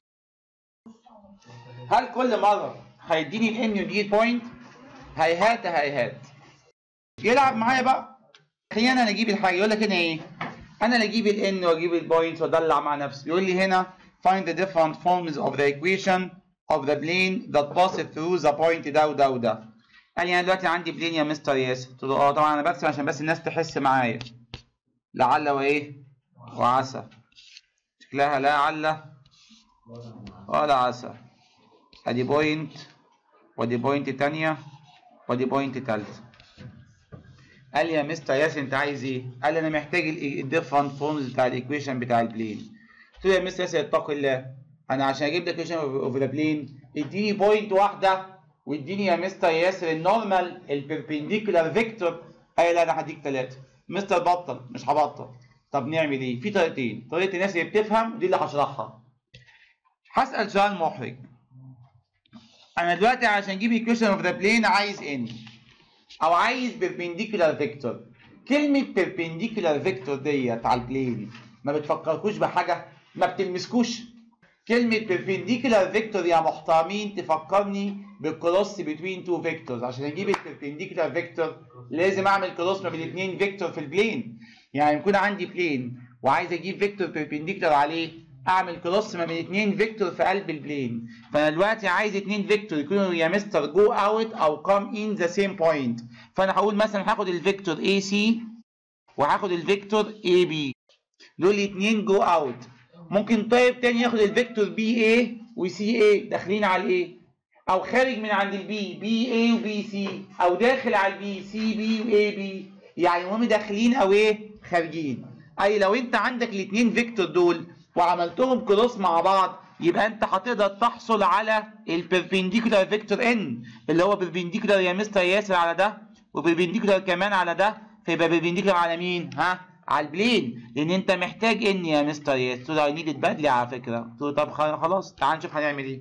هل كل مره هيديني الان ودي بوينت هيهات هيهات يلعب معايا بقى خلينا انا اجيب الحاجه يقول لك هنا ايه انا اللي اجيب الان واجيب البوينتس وادلع مع نفسي يقول لي هنا find the different forms of the equation of the plane that passes through the point ده وده وده قال لي انا دلوقتي عندي بلين يا مستر ياسر قلت له اه طبعا انا برسم عشان بس الناس تحس معايا لعل وايه وعسى شكلها لا عل ولا عسى ادي بوينت ودي بوينت تانية ودي بوينت تالتة قال لي يا مستر ياسر انت عايز ايه؟ قال لي انا محتاج الديفرنت فورمز بتاع الايكويشن بتاع البلين قلت له يا مستر ياسر اتق الله انا عشان اجيب لك ايكويشن اوف ذا بلين اديني بوينت واحده واديني يا مستر ياسر النورمال البربنديكولار فيكتور قال لا انا هديك ثلاثه مستر بطل مش هبطل طب نعمل ايه؟ في طريقتين طريقه الناس اللي بتفهم دي اللي هشرحها هسال سؤال محرج انا دلوقتي عشان اجيب ايكويشن اوف ذا بلين عايز ان او عايز بيربنديكولار فيكتور كلمه بيربنديكولار فيكتور ديت على البلين ما بتفكركوش بحاجه ما بتلمسكوش كلمه بيربنديكولار فيكتور يا محترمين تفكرني بالكروس بين تو فيكتورز عشان اجيب البيربنديكولار فيكتور لازم اعمل كروس ما بين الاثنين فيكتور في البلين يعني يكون عندي بلين وعايز اجيب فيكتور بيربنديكولار عليه اعمل كروس ما بين اثنين فيكتور في قلب البلين فانا دلوقتي عايز اثنين فيكتور يكونوا يا مستر جو اوت او كام ان ذا سيم بوينت فانا هقول مثلا هاخد الفيكتور اي سي وهاخد الفيكتور اي بي دول الاثنين جو اوت ممكن طيب تاني ياخد الفيكتور بي اي وسي اي داخلين على الايه او خارج من عند البي بي اي وبي سي او داخل على البي سي بي واي بي يعني المهم داخلين او ايه خارجين اي لو انت عندك الاثنين فيكتور دول وعملتهم كروس مع بعض يبقى انت هتقدر تحصل على البربنديكولار فيكتور ان اللي هو بربنديكولار يا مستر ياسر على ده وبربنديكولار كمان على ده فيبقى بربنديكولار على مين ها على البلين لان انت محتاج ان يا مستر ياسر قلت له اي نيد بدلي على فكره قلت له طب خلاص تعال نشوف هنعمل ايه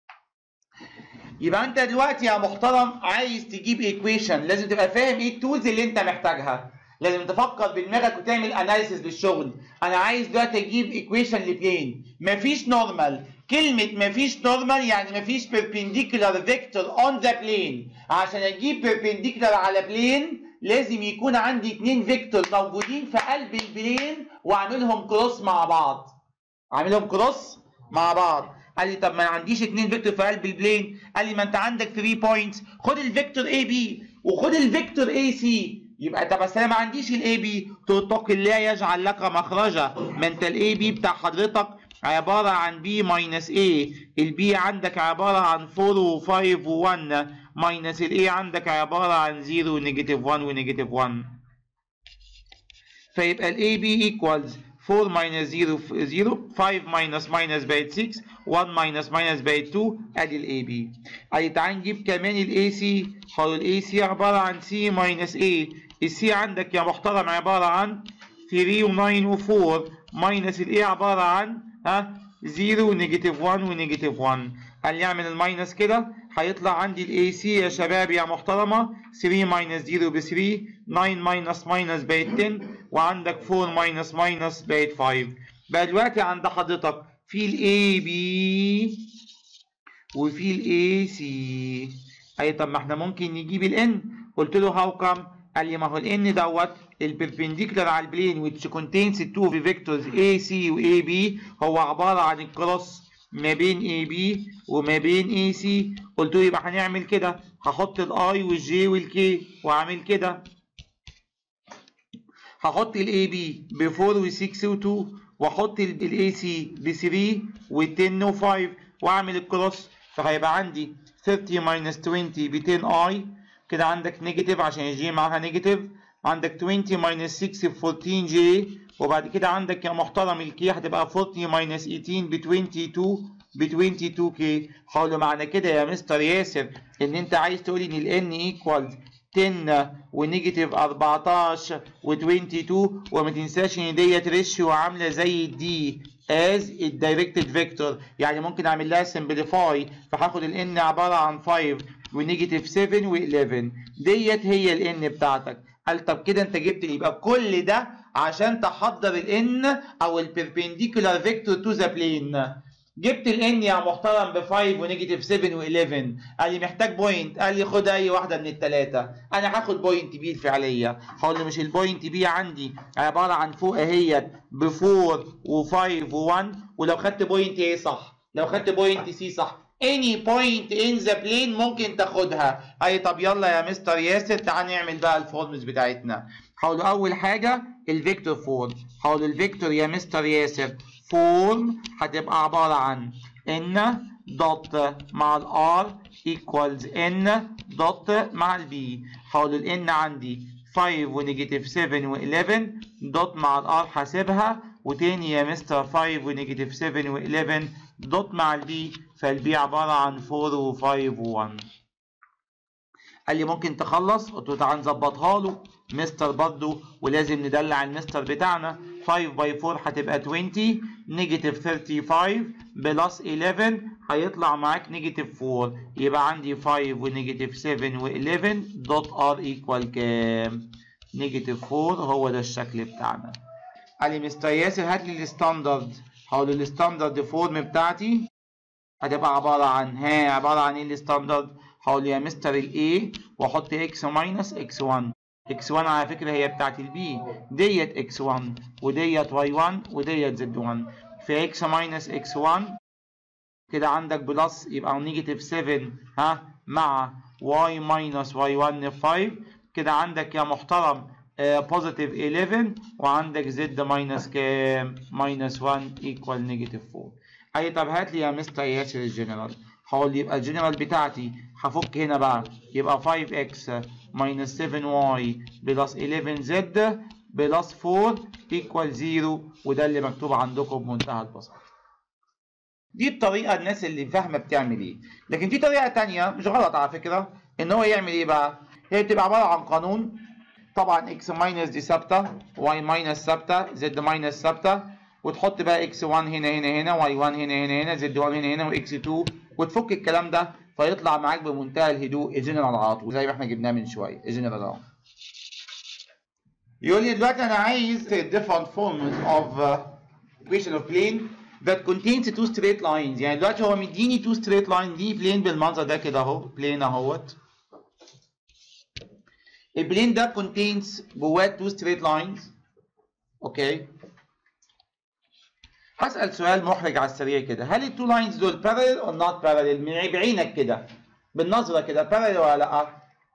يبقى انت دلوقتي يا محترم عايز تجيب ايكويشن لازم تبقى فاهم ايه التولز اللي انت محتاجها لازم تفكر بدماغك وتعمل اناليسيس للشغل انا عايز دلوقتي اجيب ايكويشن لبلين مفيش نورمال كلمة مفيش نورمال يعني مفيش بيربنديكولار فيكتور اون ذا بلين عشان اجيب بيربنديكولار على بلين لازم يكون عندي اتنين فيكتور موجودين في قلب البلين واعملهم كروس مع بعض اعملهم كروس مع بعض قال لي طب ما عنديش اتنين فيكتور في قلب البلين قال لي ما انت عندك 3 بوينتس خد الفيكتور اي بي وخد الفيكتور اي سي يبقى طب بس انا ما عنديش الاي بي تتق الله يجعل لك مخرجا ما انت الاي بي بتاع حضرتك عباره عن بي ماينس اي البي عندك عباره عن 4 و5 و1 ماينس الاي عندك عباره عن 0 ونيجاتيف 1 ونيجاتيف 1 فيبقى ال AB equals 4 minus 0 0 5 minus minus بقت 6 1 minus minus بقت 2 ادي ال AB ادي تعال نجيب كمان ال AC هو ال AC عبارة عن C minus A ال C عندك يا محترم عبارة عن 3 و 9 و 4 minus ال A عبارة عن ها 0 ونيجاتيف 1 ونيجاتيف 1 قال لي اعمل الماينس كده هيطلع عندي ال AC يا شباب يا محترمة 3 minus 0 ب 3 9 minus minus بقت 10 وعندك 4 minus minus بقت 5 بقى دلوقتي عند حضرتك في ال AB وفي ال AC أي طب ما احنا ممكن نجيب ال N قلت له هاو كم قال لي ما هو ال N دوت البربنديكولار على البلين which contains two vectors AC و AB هو عبارة عن الكروس ما بين AB وما بين AC قلت له يبقى هنعمل كده هحط الاي والجي والكي واعمل كده هحط الاي بي ب 4 و 6 و 2 واحط الاي سي ب 3 و 10 و 5 واعمل الكروس فهيبقى عندي 30 minus 20 ب 10 اي كده عندك نيجاتيف عشان الجي معاها نيجاتيف عندك 20 minus 6 ب 14 جي وبعد كده عندك يا محترم الكي هتبقى 40 minus 18 ب 22 ب 22 كي حاولوا معنى كده يا مستر ياسر ان انت عايز تقول ان ال n equals 10 ونيجاتيف 14 و22 وما تنساش ان ديت ريشيو عامله زي الدي از الدايركتد فيكتور يعني ممكن اعمل لها سمبليفاي فهاخد ال n عباره عن 5 ونيجاتيف 7 و11 ديت هي ال n بتاعتك قال طب كده انت جبت لي يبقى كل ده عشان تحضر ال n او البربنديكولار فيكتور تو ذا بلين جبت ال n يا محترم ب 5 ونيجاتيف 7 و11 قال لي محتاج بوينت قال لي خد اي واحده من الثلاثه انا هاخد بوينت بي الفعليه هقول له مش البوينت بي عندي عباره عن فوق اهيت ب 4 و5 و1 ولو خدت بوينت ايه صح لو خدت بوينت سي صح any point in the plane ممكن تاخدها اي طب يلا يا مستر ياسر تعال نعمل بقى الفورمز بتاعتنا هقول اول حاجه الفيكتور فورم هقول الفيكتور يا مستر ياسر فورم هتبقى عبارة عن n دوت مع ال r equals n دوت مع ال b هقول ال n عندي 5 ونيجاتيف 7 و11 دوت مع ال r حاسبها وتاني يا مستر 5 ونيجاتيف 7 و11 دوت مع ال b فال b عبارة عن 4 و5 و1 قال لي ممكن تخلص قلت له تعال نظبطها له مستر برضه ولازم ندلع المستر بتاعنا 5 باي 4 هتبقى 20 نيجاتيف 35 بلس 11 هيطلع معاك نيجاتيف 4 يبقى عندي 5 ونيجاتيف 7 و11 دوت ار ايكوال كام؟ نيجاتيف 4 هو ده الشكل بتاعنا. قال لي مستر ياسر هات لي الستاندرد هقول له الستاندرد فورم بتاعتي هتبقى عبارة عن ها عبارة عن ايه الستاندرد؟ هقول له يا مستر الاي واحط اكس ماينس اكس 1 x1 على فكرة هي بتاعت البي ديت x1 وديت y1 وديت z1 في x ماينس x1 كده عندك بلس يبقى نيجاتيف 7 ها مع y ماينس y1 5 كده عندك يا محترم بوزيتيف 11 وعندك z ماينس كام ماينس 1 ايكوال نيجاتيف 4 اي طب هات لي يا مستر ياسر الجنرال هقول يبقى الجنرال بتاعتي هفك هنا بقى يبقى 5x minus 7y بلس 11z بلس 4 equal 0 وده اللي مكتوب عندكم بمنتهى البساطة. دي الطريقة الناس اللي فاهمة بتعمل ايه. لكن في طريقة تانية مش غلط على فكرة ان هو يعمل ايه بقى؟ هي بتبقى عبارة عن قانون طبعا x minus دي ثابتة y minus ثابتة z minus ثابتة وتحط بقى x1 هنا هنا هنا y1 هنا هنا هنا z1 هنا هنا وx2 وتفك الكلام ده فيطلع معاك بمنتهى الهدوء الجنرال على طول زي ما احنا جبناه من شويه الجنرال اهو يقول لي دلوقتي انا عايز different forms of uh, equation of plane that contains two straight lines يعني دلوقتي هو مديني two straight line دي plane بالمنظر ده كده اهو plane اهوت البلين ده contains جواه two straight lines اوكي هسأل سؤال محرج على السريع كده هل التو لاينز دول parallel or not parallel من بعينك كده بالنظرة كده parallel ولا لا؟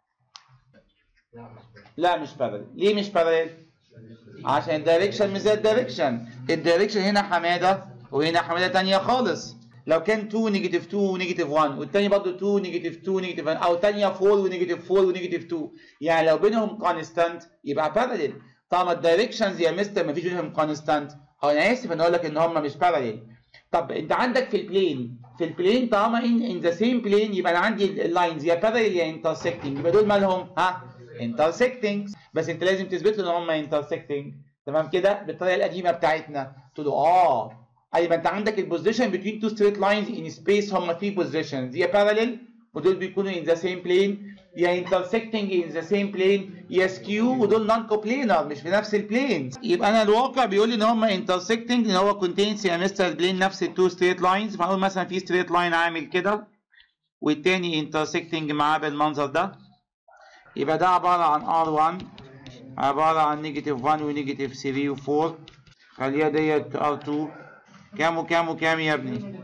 لا مش parallel ليه مش parallel؟ عشان الدايركشن مش زي الدايركشن الدايركشن هنا حمادة وهنا حمادة تانية خالص لو كان 2 نيجاتيف 2 ونيجاتيف 1 والتاني برضه 2 نيجاتيف 2 نيجاتيف 1 او تانية 4 ونيجاتيف 4 ونيجاتيف 2 يعني لو بينهم كونستانت يبقى parallel طبعا الدايركشنز يا مستر مفيش بينهم كونستانت هو انا اسف ان اقول لك ان هم مش باراليل طب انت عندك في البلين في البلين طالما ان ان ذا سيم بلين يبقى انا عندي اللاينز يا باراليل يا انترسكتنج يبقى دول مالهم ها انترسكتنج بس انت لازم تثبت له ان هم انترسكتنج تمام كده بالطريقه القديمه بتاعتنا تقول له اه ايوه انت عندك البوزيشن بين تو ستريت لاينز ان سبيس هم في بوزيشنز يا باراليل ودول بيكونوا in the same plane يا intersecting in the same plane يا سكيو ودول نون كوبلينر مش في نفس البلين يبقى انا الواقع بيقول لي ان هم intersecting ان هو contains يا مستر البلين نفس التو ستريت لاينز فهقول مثلا في ستريت لاين عامل كده والتاني intersecting معاه بالمنظر ده يبقى ده عباره عن R1 عباره عن نيجاتيف 1 ونيجاتيف 3 و4 خليها ديت R2 كام وكام وكام يا ابني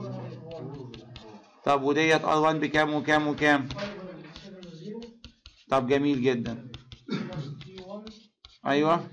طب وديت R1 بكام وكام وكام طب جميل جدا ايوه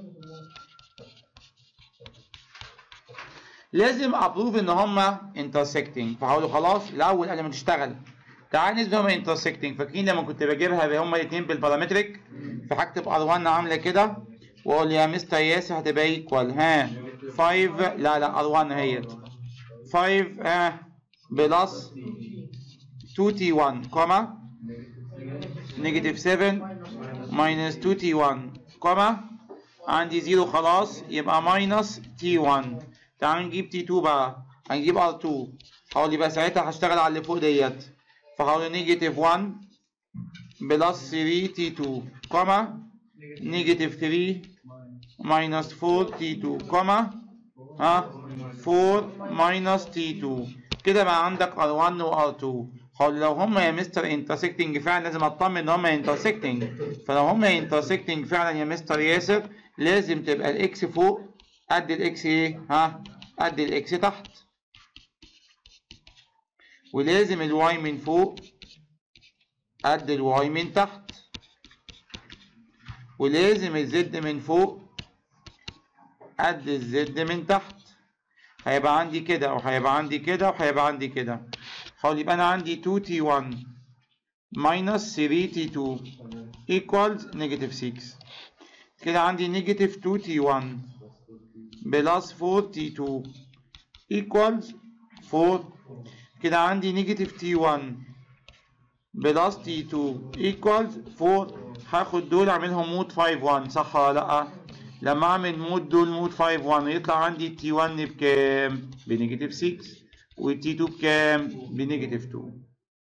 لازم ابروف ان هما انترسكتنج فهقول له خلاص الاول قبل ما تشتغل تعال نثبت هما انترسكتنج فاكرين لما كنت بجيبها هما الاثنين بالبارامتريك فهكتب ار1 عامله كده واقول يا مستر ياسر هتبقى ايكوال ها 5 لا لا ار1 هي 5 ها بلس 2 تي 1 كوما نيجاتيف 7 ماينس 2 تي 1 كوما عندي 0 خلاص يبقى ماينس تي 1 تعال نجيب تي 2 بقى هنجيب ار 2 هقول يبقى ساعتها هشتغل على اللي فوق ديت فهقول نيجاتيف 1 بلس 3 تي 2 كوما نيجاتيف 3 ماينس 4 تي 2 كوما ها 4 ماينس تي 2 كده بقى عندك R1 و R2 هقول لو هما يا مستر انترسكتنج فعلا لازم اطمن ان هما انترسكتنج فلو هما انترسكتنج فعلا يا مستر ياسر لازم تبقى الاكس فوق قد الاكس ايه ها قد الاكس تحت ولازم الواي من فوق قد الواي من تحت ولازم الزد من فوق قد الزد من تحت هيبقى عندي كده وهيبقى عندي كده وهيبقى عندي كده حاول يبقى انا عندي 2 تي 1 minus 3 تي 2 equals نيجاتيف 6 كده عندي نيجاتيف 2 تي 1 بلس 4 تي 2 equals 4 كده عندي نيجاتيف تي 1 بلس تي 2 equals 4 هاخد دول اعملهم مود 5 1 صح ولا لا؟ لما اعمل مود دول مود 5 1 يطلع عندي تي 1 بكام؟ بنيجاتيف 6 والتي 2 بكام؟ بنيجاتيف 2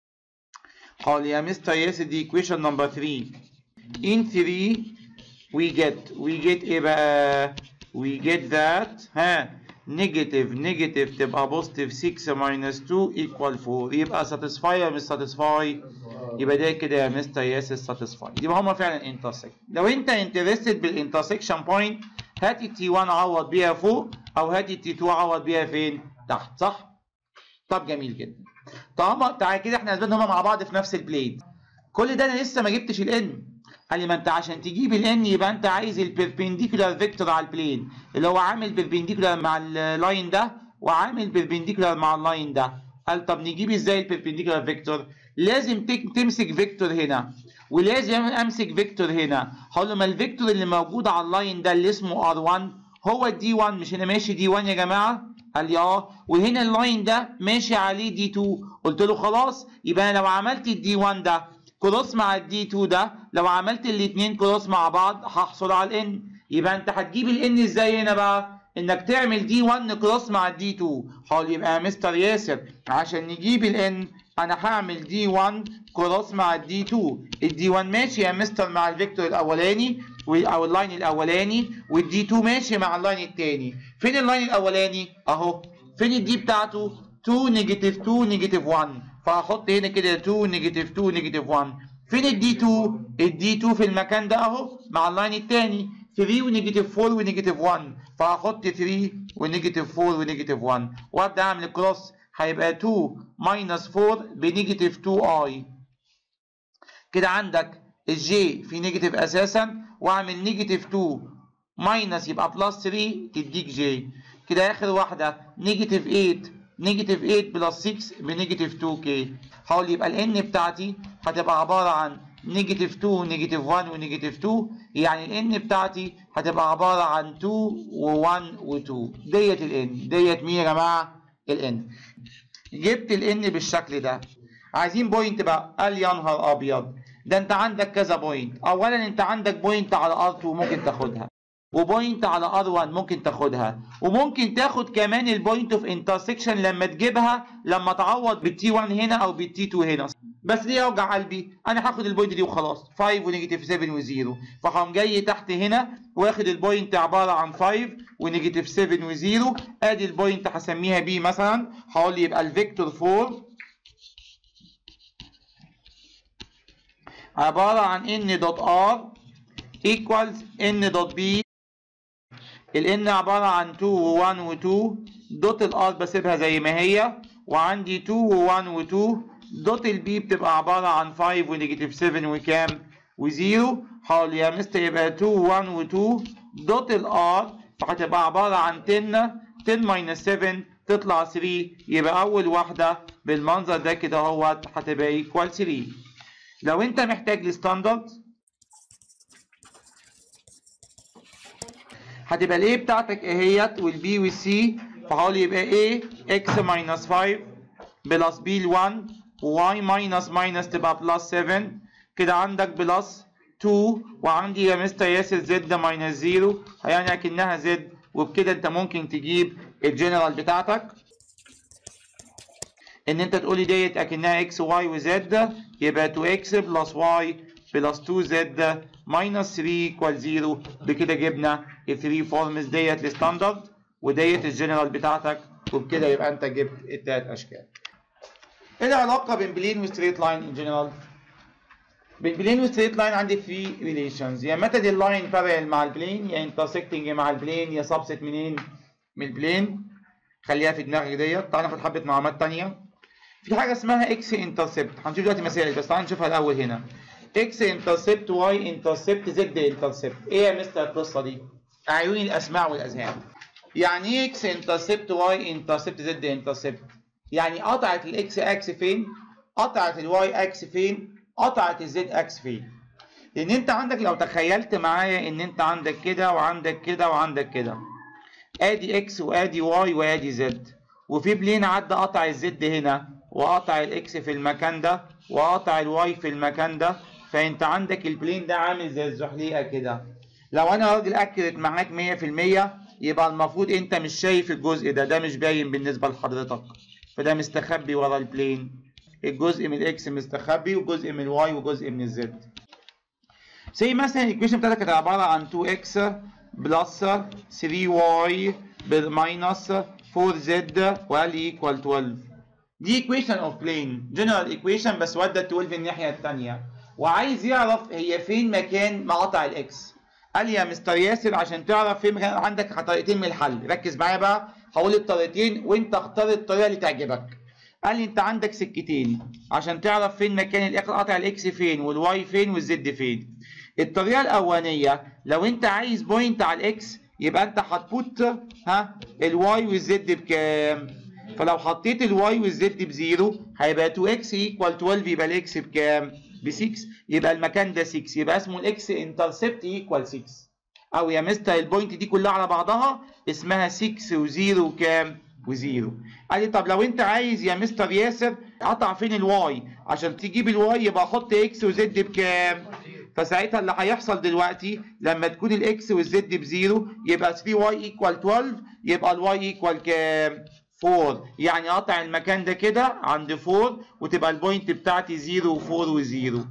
قال يا مستر ياسر دي equation number 3 in 3 we get we get ايه بقى؟ we get that ها نيجاتيف نيجاتيف تبقى بوزيتيف 6 ماينس 2 ايكوال 4 يبقى ساتيسفاي ولا مش ساتيسفاي؟ يبقى ده كده يا مستر ياسر ساتيسفاي يبقى هما فعلا انترسكت لو انت انترستد بالانترسكشن بوينت هات التي 1 عوض بيها فوق او هات التي 2 عوض بيها فين؟ تحت صح؟ طب جميل جدا طالما تعالى كده احنا اثبتنا هما مع بعض في نفس البلين كل ده انا لسه ما جبتش الان قال لي ما انت عشان تجيب الان يبقى انت عايز البربنديكولار فيكتور على البلين اللي هو عامل بربنديكولار مع اللاين ده وعامل بربنديكولار مع اللاين ده قال طب نجيب ازاي البربنديكولار فيكتور لازم تمسك فيكتور هنا ولازم امسك فيكتور هنا هقول له ما الفيكتور اللي موجود على اللاين ده اللي اسمه ار1 هو الدي 1 مش هنا ماشي دي 1 يا جماعه قال لي اه وهنا اللاين ده ماشي عليه دي 2 قلت له خلاص يبقى انا لو عملت الدي 1 ده كروس مع الدي 2 ده لو عملت الاثنين كروس مع بعض هحصل على الان يبقى انت هتجيب الان ازاي هنا بقى انك تعمل دي 1 كروس مع الدي 2 حاول يبقى يا مستر ياسر عشان نجيب الان انا هعمل دي 1 كروس مع الدي 2 الدي 1 ماشي يا مستر مع الفيكتور الاولاني او اللاين الاولاني والدي 2 ماشي مع اللاين الثاني فين اللاين الاولاني اهو فين الدي بتاعته 2 نيجاتيف 2 نيجاتيف 1 فهحط هنا كده 2 نيجاتيف 2 نيجاتيف 1 فين الدي 2 الدي 2 في المكان ده اهو مع اللاين الثاني 3 ونيجاتيف 4 ونيجاتيف 1 فهحط 3 ونيجاتيف 4 ونيجاتيف 1 وابدا اعمل كروس هيبقى 2 ماينس 4 بنيجاتيف 2 اي كده عندك الجي في نيجاتيف اساسا واعمل نيجاتيف 2 ماينس يبقى بلس 3 تديك جي كده اخر واحده نيجاتيف 8 نيجاتيف 8 بلس 6 بنيجاتيف 2 كي هقول يبقى الان بتاعتي هتبقى عباره عن نيجاتيف 2 نيجاتيف 1 ونيجاتيف 2 يعني الان بتاعتي هتبقى عباره عن 2 و1 و2 ديت الان ديت مين يا جماعه الان جبت الان بالشكل ده عايزين بوينت بقى قال يا نهار ابيض ده انت عندك كذا بوينت اولا انت عندك بوينت على ار2 ممكن تاخدها وبوينت على ار1 ممكن تاخدها وممكن تاخد كمان البوينت اوف انترسكشن لما تجيبها لما تعوض بالتي 1 هنا او بالتي 2 هنا بس ليه اوجع قلبي انا هاخد البوينت دي وخلاص 5 ونيجاتيف 7 و0 فهقوم جاي تحت هنا واخد البوينت عباره عن 5 ونيجاتيف 7 و0 ادي البوينت هسميها بي مثلا هقول لي يبقى الفيكتور 4 عباره عن ان دوت ار equals ان دوت بي ال n عبارة عن 2 و 1 و 2 دوت ال r بسيبها زي ما هي وعندي 2 و 1 و 2 دوت ال b بتبقى عبارة عن 5 ونيجاتيف 7 وكام و 0 حاول يا مستر يبقى 2 و 1 و 2 دوت ال r فهتبقى عبارة عن 10 10 ماينس 7 تطلع 3 يبقى أول واحدة بالمنظر ده كده اهوت هتبقى ايكوال 3 لو أنت محتاج الستاندرد هتبقى الاي بتاعتك اهيت والبي والسي فهقول يبقى ايه اكس ماينس 5 بلس بي ال 1 وواي ماينس ماينس تبقى بلس 7 كده عندك بلس 2 وعندي يا مستر ياسر زد ماينس 0 يعني اكنها زد وبكده انت ممكن تجيب الجنرال بتاعتك ان انت تقولي ديت اكنها اكس واي وزد يبقى 2 اكس بلس واي بلس 2 زد ماينس 3 ايكوال 0 بكده جبنا ال 3 فورمز ديت الستاندرد وديت الجنرال بتاعتك وبكده يبقى انت جبت التلات اشكال. ايه العلاقه بين بلين وستريت لاين ان جنرال؟ بين بلين وستريت لاين عندي في ريليشنز يا ميثود اللاين بارل مع البلين يا انترسكتنج مع البلين يا سبست منين؟ من البلين خليها في دماغك ديت تعال ناخد حبه معلومات ثانيه. في حاجه اسمها اكس انترسبت هنشوف دلوقتي مسائل بس تعال نشوفها الاول هنا. اكس انترسبت واي انترسبت زد انترسبت ايه يا مستر القصه دي اعيون الاسماع والاذهان يعني ايه اكس انترسبت واي انترسبت زد انترسبت يعني قطعت الاكس اكس فين قطعت الواي اكس فين قطعت الزد اكس فين لان انت عندك لو تخيلت معايا ان انت عندك كده وعندك كده وعندك كده ادي اكس وادي واي وادي زد وفي بلين عدى قطع الزد هنا وقطع الاكس في المكان ده وقطع الواي في المكان ده فانت عندك البلين ده عامل زي الزحليقه كده لو انا راجل اكدت معاك 100% يبقى المفروض انت مش شايف الجزء ده ده مش باين بالنسبه لحضرتك فده مستخبي ورا البلين الجزء من الاكس مستخبي وجزء من الواي وجزء من الزد زي مثلا الايكويشن بتاعتك كانت عباره عن 2x بلس 3y ماينس 4z وقال لي ايكوال 12 دي ايكويشن اوف بلين جنرال ايكويشن بس ودى 12 الناحيه الثانيه وعايز يعرف هي فين مكان مقاطع الاكس قال لي يا مستر ياسر عشان تعرف فين مكان عندك طريقتين من الحل ركز معايا بقى هقول الطريقتين وانت اختار الطريقه اللي تعجبك قال لي انت عندك سكتين عشان تعرف فين مكان قاطع الاكس فين والواي فين والزد فين الطريقه الاولانيه لو انت عايز بوينت على الاكس يبقى انت هتبوت ها الواي والزد بكام فلو حطيت الواي والزد بزيرو هيبقى 2x ايكوال 12 يبقى الاكس بكام؟ ب 6 يبقى المكان ده 6 يبقى اسمه الاكس انترسبت ايكوال 6 او يا مستر البوينت دي كلها على بعضها اسمها 6 و0 وكام؟ و0 قال لي طب لو انت عايز يا مستر ياسر قطع فين الواي عشان تجيب الواي يبقى حط اكس وزد بكام؟ فساعتها اللي هيحصل دلوقتي لما تكون الاكس والزد بزيرو يبقى 3 واي ايكوال 12 يبقى الواي ايكوال كام؟ 4 يعني قطع المكان ده كده عند 4 وتبقى البوينت بتاعتي 0 و4 و0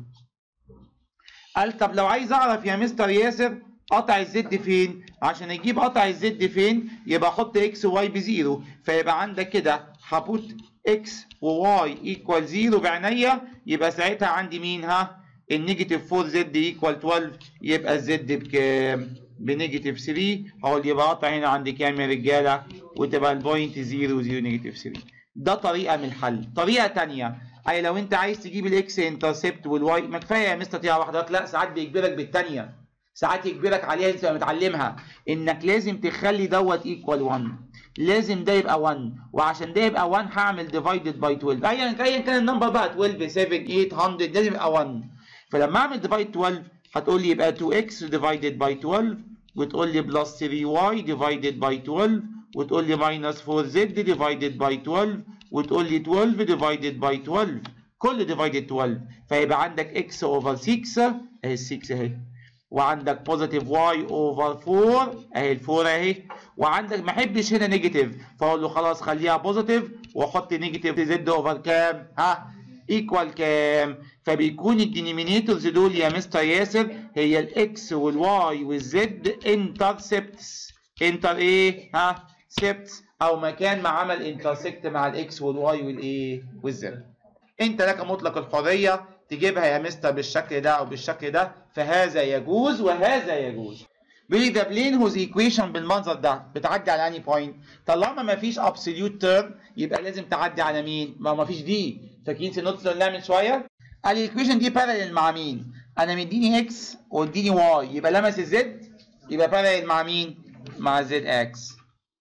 قال طب لو عايز اعرف يا مستر ياسر قطع الزد فين عشان اجيب قطع الزد فين يبقى احط اكس وواي بزيرو فيبقى عندك كده هبوت اكس وواي ايكوال 0 بعينيا يبقى ساعتها عندي مين ها النيجاتيف 4 زد ايكوال 12 يبقى الزد بكام بنيجاتيف 3 هقول يبقى قطع هنا عندي كام يا رجاله وتبقى البوينت 0 0 نيجاتيف 3 ده طريقه من الحل طريقه ثانيه اي لو انت عايز تجيب الاكس انترسبت والواي ما كفايه يا مستر طريقه واحده لا ساعات بيجبرك بالثانيه ساعات يجبرك عليها انت متعلمها انك لازم تخلي دوت ايكوال 1 لازم ده يبقى 1 وعشان ده يبقى 1 هعمل ديفايدد باي 12 ايا ايا كان النمبر بقى 12 7 8 100 لازم يبقى 1 فلما اعمل ديفايد 12 هتقول لي يبقى 2x ديفايدد باي 12 وتقول لي بلس 3y ديفايدد باي 12 وتقول لي ماينس 4z ديفايدد باي 12 وتقول لي 12 ديفايدد باي 12 كل ديفايدد 12 فيبقى عندك x اوفر 6 اهي ال 6 اهي وعندك بوزيتيف y اوفر 4 اهي ال 4 اهي وعندك ما احبش هنا نيجاتيف فاقول له خلاص خليها بوزيتيف واحط نيجاتيف زد اوفر كام ها ايكوال كام فبيكون الدينيمينيتورز دول يا مستر ياسر هي الاكس والواي والزد انترسبتس انتر ايه ها سبتس او مكان ما عمل انترسكت مع الاكس والواي والايه والزد انت لك مطلق الحريه تجيبها يا مستر بالشكل ده او بالشكل ده فهذا يجوز وهذا يجوز بيقول ذا بلين هوز ايكويشن بالمنظر ده بتعدي على انهي بوينت طالما ما فيش ابسوليوت تيرم يبقى لازم تعدي على مين ما ما فيش دي فاكرين سنوت اللي من شويه قال الايكويشن دي باراليل مع مين انا مديني اكس واديني واي يبقى لمس الزد يبقى باراليل مع مين مع زد اكس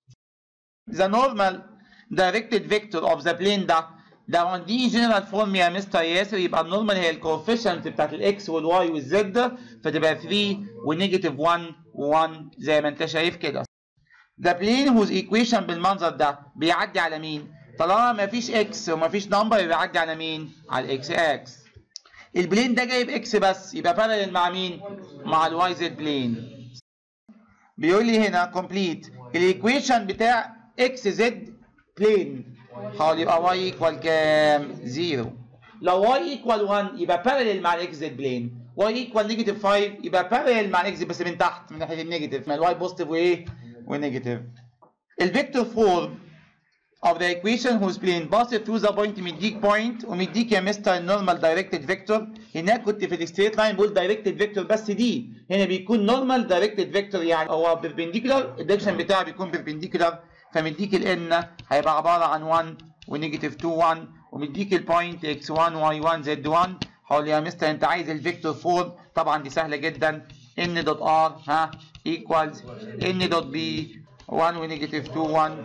the normal directed vector of the plane ده لو عندي جنرال فورم يا مستر ياسر يبقى النورمال هي الكوفيشنت بتاعت الاكس والواي والزد فتبقى 3 ونيجاتيف 1 و1 زي ما انت شايف كده. The plane whose equation بالمنظر ده بيعدي على مين؟ طالما ما فيش اكس وما فيش نمبر يبقى يعدي على مين؟ على الاكس اكس. البلين ده جايب اكس بس يبقى باراليل مع مين؟ مع الواي زد بلين. بيقول لي هنا كومبليت الايكويشن بتاع اكس زد بلين حاول يبقى y ايكوال كام؟ 0 لو y ايكوال 1 يبقى باراليل مع الاكس زد بلين y ايكوال نيجاتيف 5 يبقى باراليل مع الاكس بس من تحت من ناحيه النيجاتيف ما الواي بوزيتيف وايه؟ ونيجاتيف الفيكتور فورم of the equation whose plane passes through the point مديك point ومديك يا مستر النورمال دايركتد فيكتور هناك كنت في الستريت لاين بقول دايركتد فيكتور بس دي هنا بيكون نورمال دايركتد فيكتور يعني هو بيربنديكولار الدايركشن بتاعه بيكون بيربنديكولار فمديك الان هيبقى عباره عن 1 ونيجاتيف 2 1 ومديك البوينت x1 y1 z1 حول يا مستر انت عايز الفيكتور فورم طبعا دي سهله جدا n دوت r ها equals n دوت b 1 ونيجاتيف 2 1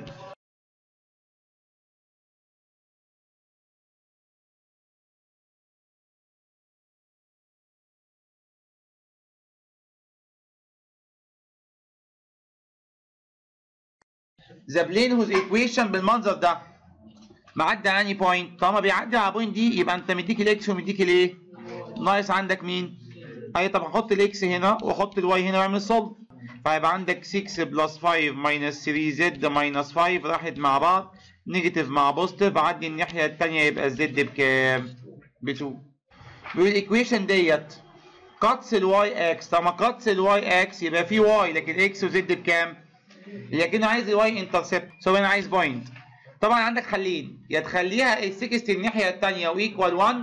ذا بلين whose equation بالمنظر ده معدي على انهي بوينت طالما بيعدي على بوينت دي يبقى انت مديك الاكس ومديك الايه ناقص عندك مين اي طب احط الاكس هنا واحط الواي هنا واعمل صلب فيبقى عندك 6 بلس 5 ماينس 3 زد ماينس 5 راحت مع بعض نيجاتيف مع بوزيتيف عدي الناحيه الثانيه يبقى الزد بكام ب 2 بيقول الايكويشن ديت كاتس الواي اكس طالما كاتس الواي اكس يبقى في واي لكن اكس وزد بكام لكن عايز الواي انترسبت سو انا عايز بوينت طبعا عندك حلين يا تخليها ال 60 الناحيه الثانيه وايكوال 1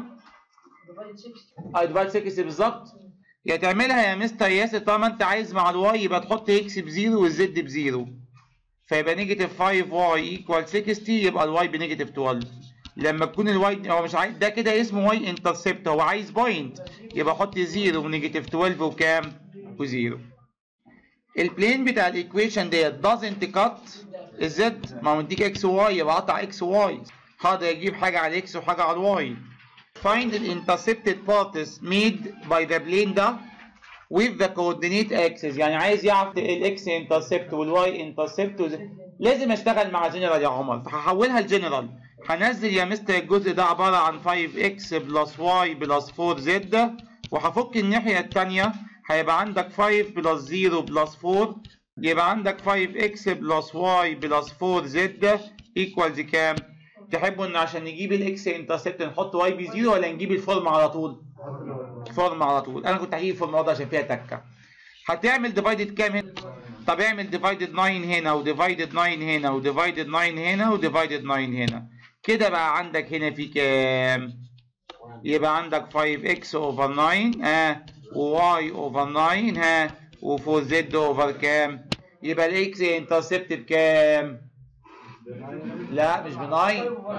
اي ديفايد 60 بالظبط يا تعملها يا مستر ياسر طالما انت عايز مع الواي يبقى تحط اكس بزيرو والزد بزيرو فيبقى نيجاتيف 5 واي ايكوال 60 يبقى الواي بنيجاتيف 12 لما تكون الواي هو مش عايز ده كده اسمه واي انترسبت هو عايز بوينت يبقى حط 0 ونيجاتيف 12 وكام؟ وزيرو البلين بتاع الايكويشن ديت doesn't cut الزد ما هو مديك اكس وواي يبقى قطع اكس وواي هقدر اجيب حاجه على الاكس وحاجه على الواي find the intercepted parts made by the plane ده with the coordinate axis يعني عايز يعرف الاكس انترسبت والواي انترسبت لازم اشتغل مع جنرال يا عمر فهحولها لجنرال هنزل يا مستر الجزء ده عباره عن 5x بلس y بلس 4z وهفك الناحيه الثانيه هيبقى عندك 5 بلس 0 بلس 4 يبقى عندك 5x بلس y بلس 4z ايكوالز كام؟ تحبوا ان عشان نجيب الاكس انترسبت نحط y بزيرو ولا نجيب الفورم على طول؟ فورم على طول انا كنت هجيب فورم واحده عشان فيها تكه هتعمل ديفايدد كام هنا؟ طب اعمل ديفايدد 9 هنا وديفايدد 9 هنا وديفايدد 9 هنا وديفايدد 9 هنا كده بقى عندك هنا في كام؟ يبقى عندك 5x اوفر 9 ها وy اوفر 9 ها و4z اوفر كام؟ يبقى الاكس انترسبت بكام؟ لا مش ب 9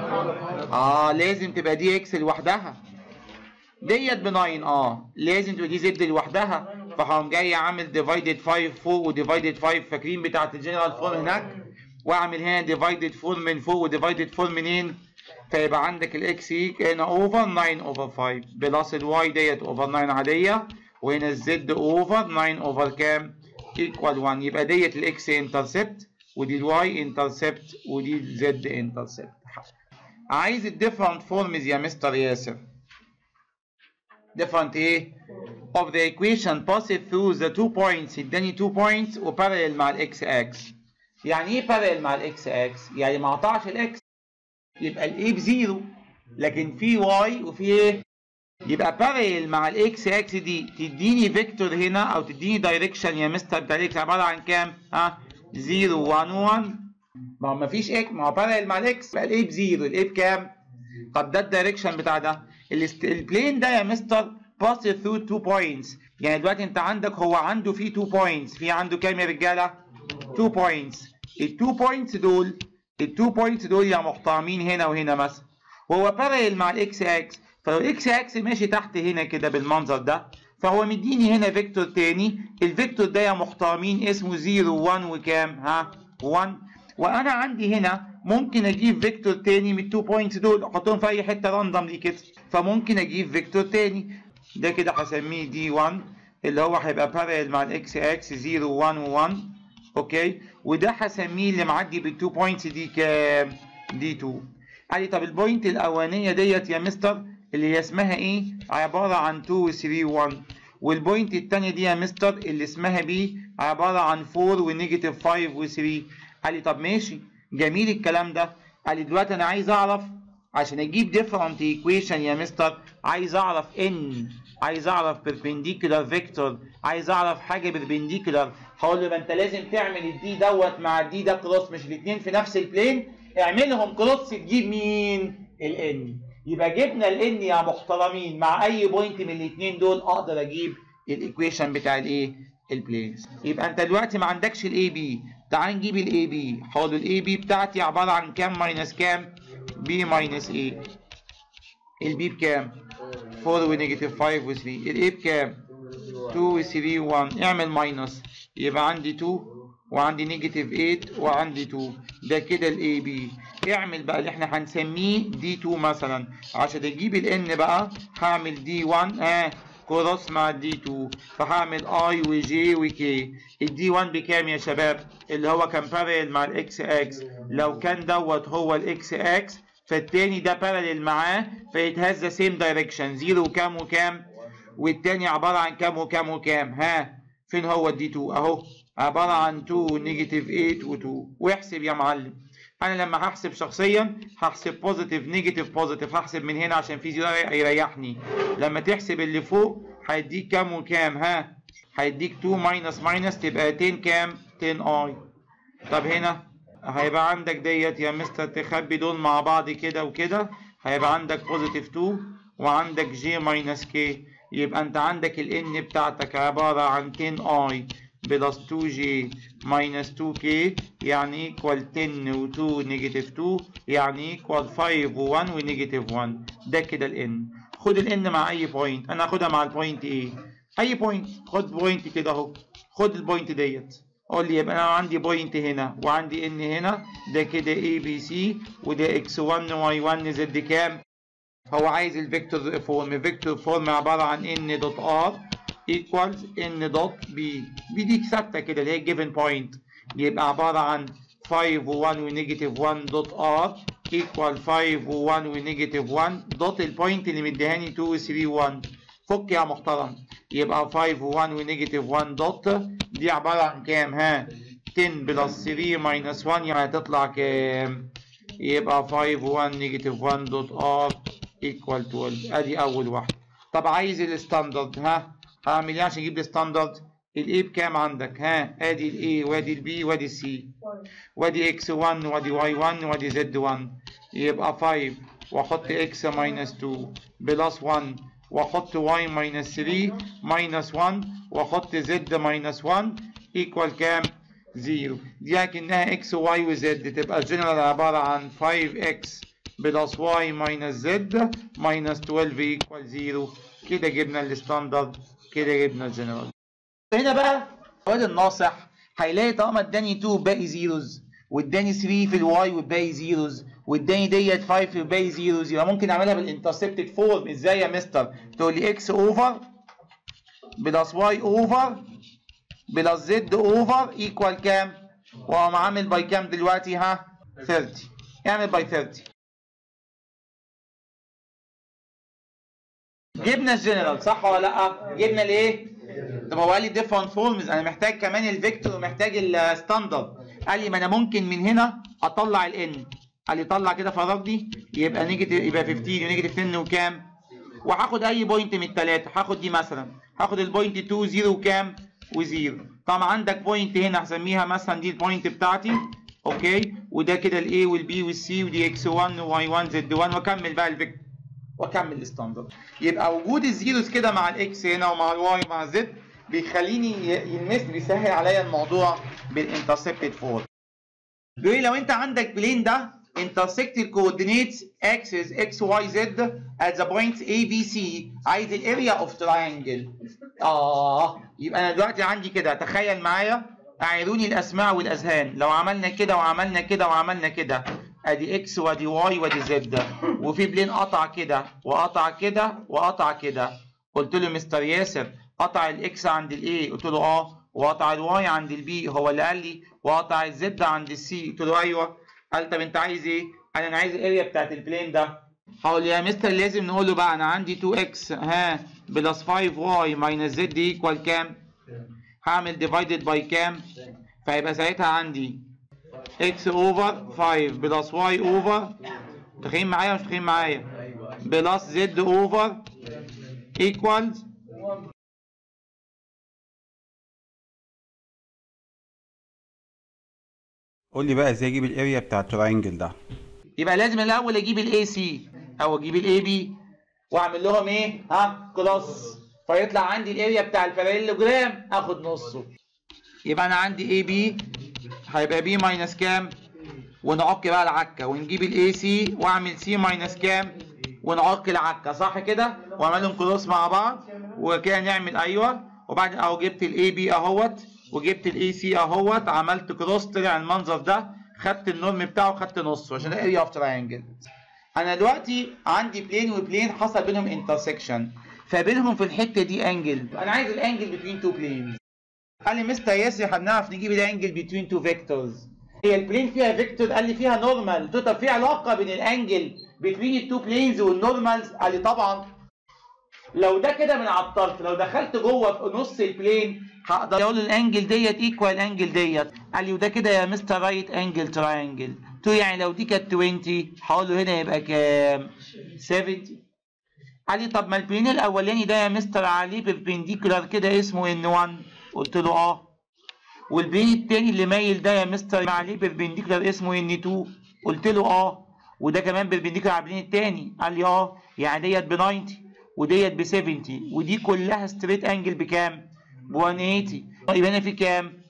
اه لازم تبقى دي اكس لوحدها ديت ب 9 اه لازم تبقى دي زد لوحدها فهقوم جاي عامل ديفايدد 5 فوق وديفايدد 5 فاكرين بتاعت الجنرال فورم هناك واعمل هنا ديفايدد 4 من فوق وديفايدد 4 منين؟ فيبقى عندك الاكس هنا اوفر 9 اوفر 5 بلس الواي ديت اوفر 9 عاديه وهنا الزد اوفر 9 اوفر كام؟ ايكوال 1 يبقى ديت الاكس انترسبت ودي الواي انترسبت ودي الزد انترسبت عايز الديفرنت فورمز يا مستر ياسر different ايه of the equation passes through the two points اداني two points وبارallel مع الاكس اكس يعني ايه parallel مع الاكس اكس يعني ما قطعش الاكس يبقى الاي بزيرو لكن في واي وفي ايه يبقى parallel مع الاكس اكس دي تديني فيكتور هنا او تديني دايركشن يا مستر بتاع الاكس عباره عن كام ها 0 1 1 ما هو مفيش اكس ما هو parallel مع الاكس يبقى الاي بزيرو الاي بكام طب ده الدايركشن بتاع ده البلين ده يا مستر باس ثرو تو بوينتس يعني دلوقتي انت عندك هو عنده فيه تو بوينتس في عنده كام يا رجاله؟ تو بوينتس التو بوينتس دول التو بوينتس دول يا محترمين هنا وهنا مثلا وهو بارل مع الاكس اكس فلو الاكس اكس ماشي تحت هنا كده بالمنظر ده فهو مديني هنا فيكتور تاني الفيكتور ده يا محترمين اسمه 0 1 وكام ها 1 وانا عندي هنا ممكن اجيب فيكتور تاني من التو بوينتس دول احطهم في اي حته راندوملي كده فممكن اجيب فيكتور تاني ده كده هسميه دي 1 اللي هو هيبقى بارل مع الاكس اكس 0 1 و1 اوكي وده هسميه اللي معدي بالتو بوينتس دي كام دي 2 قال لي طب البوينت الاولانيه ديت يا مستر اللي هي اسمها ايه عباره عن 2 و 3 1 والبوينت الثانيه دي يا مستر اللي اسمها بي عباره عن 4 ونيجاتيف 5 و 3 قال لي طب ماشي جميل الكلام ده قال لي دلوقتي انا عايز اعرف عشان اجيب different equation يا مستر عايز اعرف ان عايز اعرف perpendicular vector عايز اعرف حاجه perpendicular هقول له ما انت لازم تعمل الدي دوت مع الدي ده كروس مش الاثنين في نفس البلين اعملهم كروس تجيب مين الان يبقى جبنا الان يا محترمين مع اي بوينت من الاثنين دول اقدر اجيب الايكويشن بتاع الايه البلينز يبقى انت دلوقتي ما عندكش الاي بي تعال نجيب الاي بي هقول الاي بي بتاعتي عباره عن كام ماينس كام بي ماينس ايه البي بكام 4 ونيجاتيف 5 و 3 الاي بكام 2 و 3 و 1 اعمل ماينس يبقى عندي 2 وعندي نيجاتيف 8 وعندي 2 ده كده الاي بي اعمل بقى اللي احنا هنسميه دي 2 مثلا عشان تجيب الان بقى هعمل دي 1 اه كروس مع الدي 2 فهعمل اي وجي وكي الدي 1 بكام يا شباب اللي هو كان بارل مع الاكس اكس لو كان دوت هو الاكس اكس فالتاني ده بارلل معاه فيتهز سيم دايركشن زيرو وكام وكام والتاني عباره عن كام وكام وكام ها فين هو الدي 2 اهو عباره عن 2 نيجاتيف 8 و2 واحسب يا معلم انا لما هحسب شخصيا هحسب بوزيتيف نيجاتيف بوزيتيف هحسب من هنا عشان في زيرو يريحني لما تحسب اللي فوق هيديك كام وكام ها هيديك 2 ماينس ماينس تبقى 10 كام 10 اي طب هنا هيبقى عندك ديت يا مستر تخبي دول مع بعض كده وكده هيبقى عندك بوزيتيف 2 وعندك جي ماينس كي يبقى انت عندك الان بتاعتك عباره عن 10 اي بلس 2 جي ماينس 2 كي يعني ايكوال 10 و2 نيجاتيف 2 يعني ايكوال 5 و1 ونيجاتيف 1 ده كده الان خد الان مع اي بوينت انا هاخدها مع البوينت ايه اي بوينت خد بوينت كده اهو خد البوينت ديت قول لي يبقى انا عندي بوينت هنا وعندي ان هنا ده كده اي بي سي وده اكس 1 واي 1 زد كام هو عايز الفيكتور فورم فيكتور فورم عباره عن ان دوت ار equals ان دوت بي بي دي ثابته كده اللي هي جيفن بوينت يبقى عباره عن 5 و1 ونيجاتيف 1 دوت ار equal 5 و1 ونيجاتيف 1 دوت البوينت اللي مديهاني 2 و 3 1 فك يا محترم يبقى 5 و1 ونيجاتيف 1 دوت دي عباره عن كام ها 10 بلس 3 ماينس 1 يعني هتطلع كام يبقى 5 و1 نيجاتيف 1 دوت ار equal 12 ادي اول واحده طب عايز الستاندرد ها هعمل ايه عشان اجيب الستاندرد الاي بكام عندك ها ادي الاي وادي البي وادي السي وادي اكس 1 وادي واي 1 وادي زد 1 يبقى 5 واحط اكس ماينس 2 بلس 1 واحط واي ماينس 3 ماينس 1 واحط زد ماينس 1 ايكوال كام 0 دي اكنها اكس وواي وزد تبقى الجنرال عباره عن 5 بلس واي ماينس زد ماينس 12 ايكوال 0 كده جبنا الستاندرد كده جبنا الجنرال هنا بقى الواد الناصح هيلاقي طالما اداني 2 باقي زيروز واداني 3 في الواي والباقي زيروز واداني ديت 5 يبقى 0 0 ممكن اعملها بالانترسبتد فورم ازاي يا مستر تقول لي اكس اوفر بلس واي اوفر بلس زد اوفر ايكوال كام واقوم عامل باي كام دلوقتي ها 30 اعمل باي 30 جبنا الجنرال صح ولا لا جبنا الايه طب هو قال لي ديفرنت فورمز انا محتاج كمان الفيكتور ومحتاج الستاندرد قال لي ما انا ممكن من هنا اطلع الان قال لي طلع كده فراغ دي يبقى نيجاتيف يبقى 15 ونيجاتيف 10 وكام وهاخد اي بوينت من الثلاثه هاخد دي مثلا هاخد البوينت 2 0 وكام و0 طبعا عندك بوينت هنا هسميها مثلا دي البوينت بتاعتي اوكي وده كده الاي والبي والسي ودي اكس 1 وواي 1 زد 1 واكمل بقى الفيكتور واكمل الستاندرد يبقى وجود الزيروز كده مع الاكس هنا ومع الواي ومع الزد بيخليني يلمسني بيسهل عليا الموضوع بالانترسبتد فور بيقول لي لو انت عندك بلين ده intersect the coordinates axis x y z at the points a b c عايز الاريا اوف تراينجل اه يبقى انا دلوقتي عندي كده تخيل معايا اعيروني الاسماع والاذهان لو عملنا كده وعملنا كده وعملنا كده ادي اكس وادي واي وادي زد وفي بلين قطع كده وقطع كده وقطع كده قلت له مستر ياسر قطع الاكس عند الاي قلت له اه وقطع الواي عند البي هو اللي قال لي وقطع الزد عند السي قلت له ايوه قال طب انت عايز ايه؟ قال انا عايز الاريا بتاعت البلين ده هقول يا مستر لازم نقول له بقى انا عندي 2x ها بلس 5y ماينس z ايكوال كام؟ هعمل ديفايدد باي كام؟ فيبقى ساعتها عندي x اوفر 5 بلس y اوفر تخين معايا مش تخين معايا؟ بلس z اوفر ايكوالز قول لي بقى ازاي اجيب الاريا بتاع التراينجل ده يبقى لازم الاول اجيب الاي سي او اجيب الاي بي واعمل لهم ايه ها كروس فيطلع عندي الاريا بتاع الباراليلوجرام اخد نصه يبقى انا عندي اي بي هيبقى بي ماينس كام ونعك بقى العكه ونجيب الاي سي واعمل سي ماينس كام ونعك العكه صح كده واعملهم كروس مع بعض وكده نعمل ايوه وبعد اهو جبت الاي بي اهوت وجبت الاي سي اهوت عملت كروس طلع المنظر ده خدت النورم بتاعه خدت نصه عشان اريا اوف تراينجل انا دلوقتي عندي بلين وبلين حصل بينهم انترسكشن فبينهم في الحته دي انجل انا عايز الانجل بتوين تو بلينز قال لي مستر ياسر احنا بنعرف نجيب الانجل بتوين تو فيكتورز هي البلين فيها فيكتور قال لي فيها نورمال قلت له طب في علاقه بين الانجل بتوين التو بلينز والنورمالز قال لي طبعا لو ده كده من على الطرف لو دخلت جوه في نص البلين هقدر اقول الانجل ديت ايكوال الانجل ديت قال لي وده كده يا مستر رايت انجل تراينجل تو يعني لو دي كانت 20 هقول له هنا يبقى كام 70 قال لي طب ما البلين الاولاني ده يا مستر عليه بيربنديكولار كده اسمه ان 1 قلت له اه والبلين التاني اللي مايل ده يا مستر عليه بيربنديكولار اسمه ان 2 قلت له اه وده كمان بيربنديكولار على البلين التاني قال لي اه يعني ديت ب 90 وديت ب 70 ودي كلها ستريت انجل بكام؟ ب 180 يبقى هنا في كام؟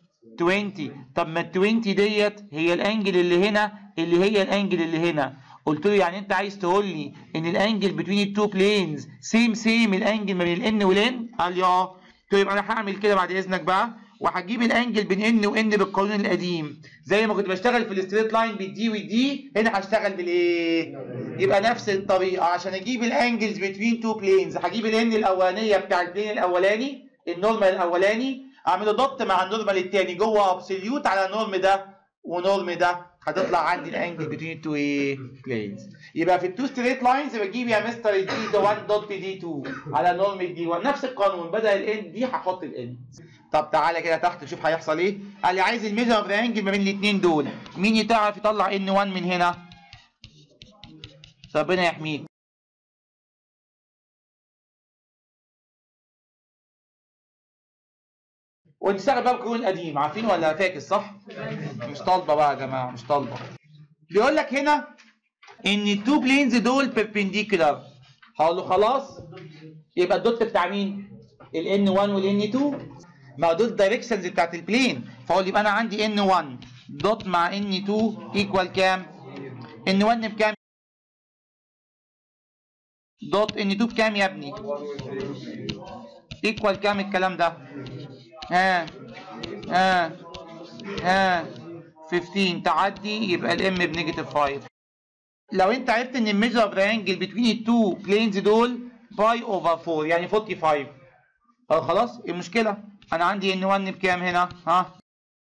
20 طب ما ال 20 ديت هي الانجل اللي هنا اللي هي الانجل اللي هنا قلت له يعني انت عايز تقول لي ان الانجل بتوين التو بلينز سيم سيم الانجل ما بين الان والان؟ قال لي اه قلت له يبقى انا هعمل كده بعد اذنك بقى وهجيب الانجل بين ان وان بالقانون القديم زي ما كنت بشتغل في الستريت لاين بالدي والدي هنا هشتغل بالايه يبقى نفس الطريقه عشان اجيب الانجلز بتوين تو بلينز هجيب الان الاولانيه بتاع البلين الاولاني النورمال الاولاني اعمله دوت مع النورمال الثاني جوه ابسوليوت على النورم ده ونورم ده هتطلع عندي الانجل بتوين التو ايه بلينز يبقى في التو ستريت لاينز بجيب يا مستر دي ده 1 دوت دي 2 على نورم دي 1 نفس القانون بدل الان دي هحط الان طب تعالى كده تحت شوف هيحصل ايه قال لي عايز الميجر اوف ذا انجل ما بين الاثنين دول مين يتعرف يطلع ان 1 من هنا ربنا يحميك ونشتغل بقى بالقانون القديم عارفين ولا فاكر صح مش طالبه بقى يا جماعه مش طالبه بيقول لك هنا ان التو بلينز دول بيربنديكولار هقول له خلاص يبقى الدوت بتاع مين الان 1 والان 2 ما دول الدايركشنز بتاعت البلين فاقول يبقى انا عندي ان 1 دوت مع ان 2 ايكوال كام ان 1 بكام دوت ان 2 بكام يا ابني ايكوال كام الكلام ده ها ها ها 15 تعدي يبقى الام بنيجاتيف 5 لو انت عرفت ان الميجر اوف ذا انجل بتوين التو بلينز دول باي اوفر 4 يعني 45 طب خلاص ايه المشكله انا عندي ان 1 بكام هنا ها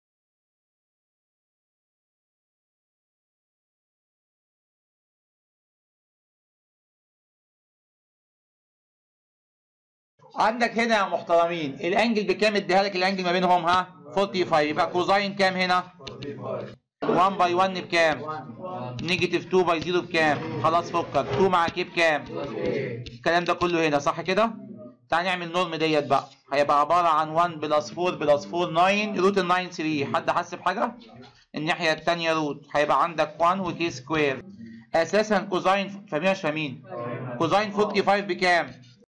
عندك هنا يا محترمين الانجل بكام اديها لك الانجل ما بينهم ها 45 يبقى كوزاين كام هنا 1 باي 1 بكام نيجاتيف 2 باي 0 بكام خلاص فكك 2 مع كي بكام الكلام ده كله هنا صح كده تعال نعمل نورم ديت بقى هيبقى عباره عن 1 بلس 4 بلس 4 9 روت ال 9 3 حد حس بحاجه الناحيه الثانيه روت هيبقى عندك 1 وكي سكوير اساسا كوزاين فاهمين مش فاهمين كوزاين 45 بكام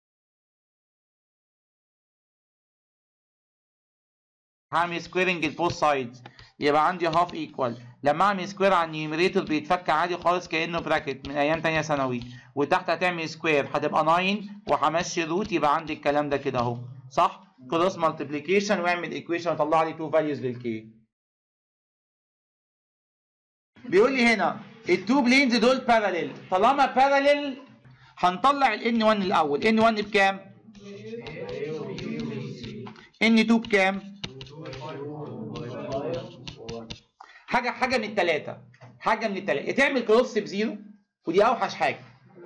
هعمل سكويرنج البوث سايدز يبقى عندي هاف ايكوال لما اعمل سكوير على النيوميريتور بيتفك عادي خالص كانه براكت من ايام تانية ثانوي وتحت هتعمل سكوير هتبقى 9 وهمشي روت يبقى عندي الكلام ده كده اهو صح كروس مالتيبليكيشن واعمل ايكويشن وطلع لي 2 فاليوز للكي بيقول لي هنا التو بلينز دول باراليل طالما باراليل هنطلع الان 1 الاول ان 1 بكام ان 2 بكام حاجه حاجه من الثلاثه حاجه من الثلاثه تعمل كروس بزيرو ودي اوحش حاجه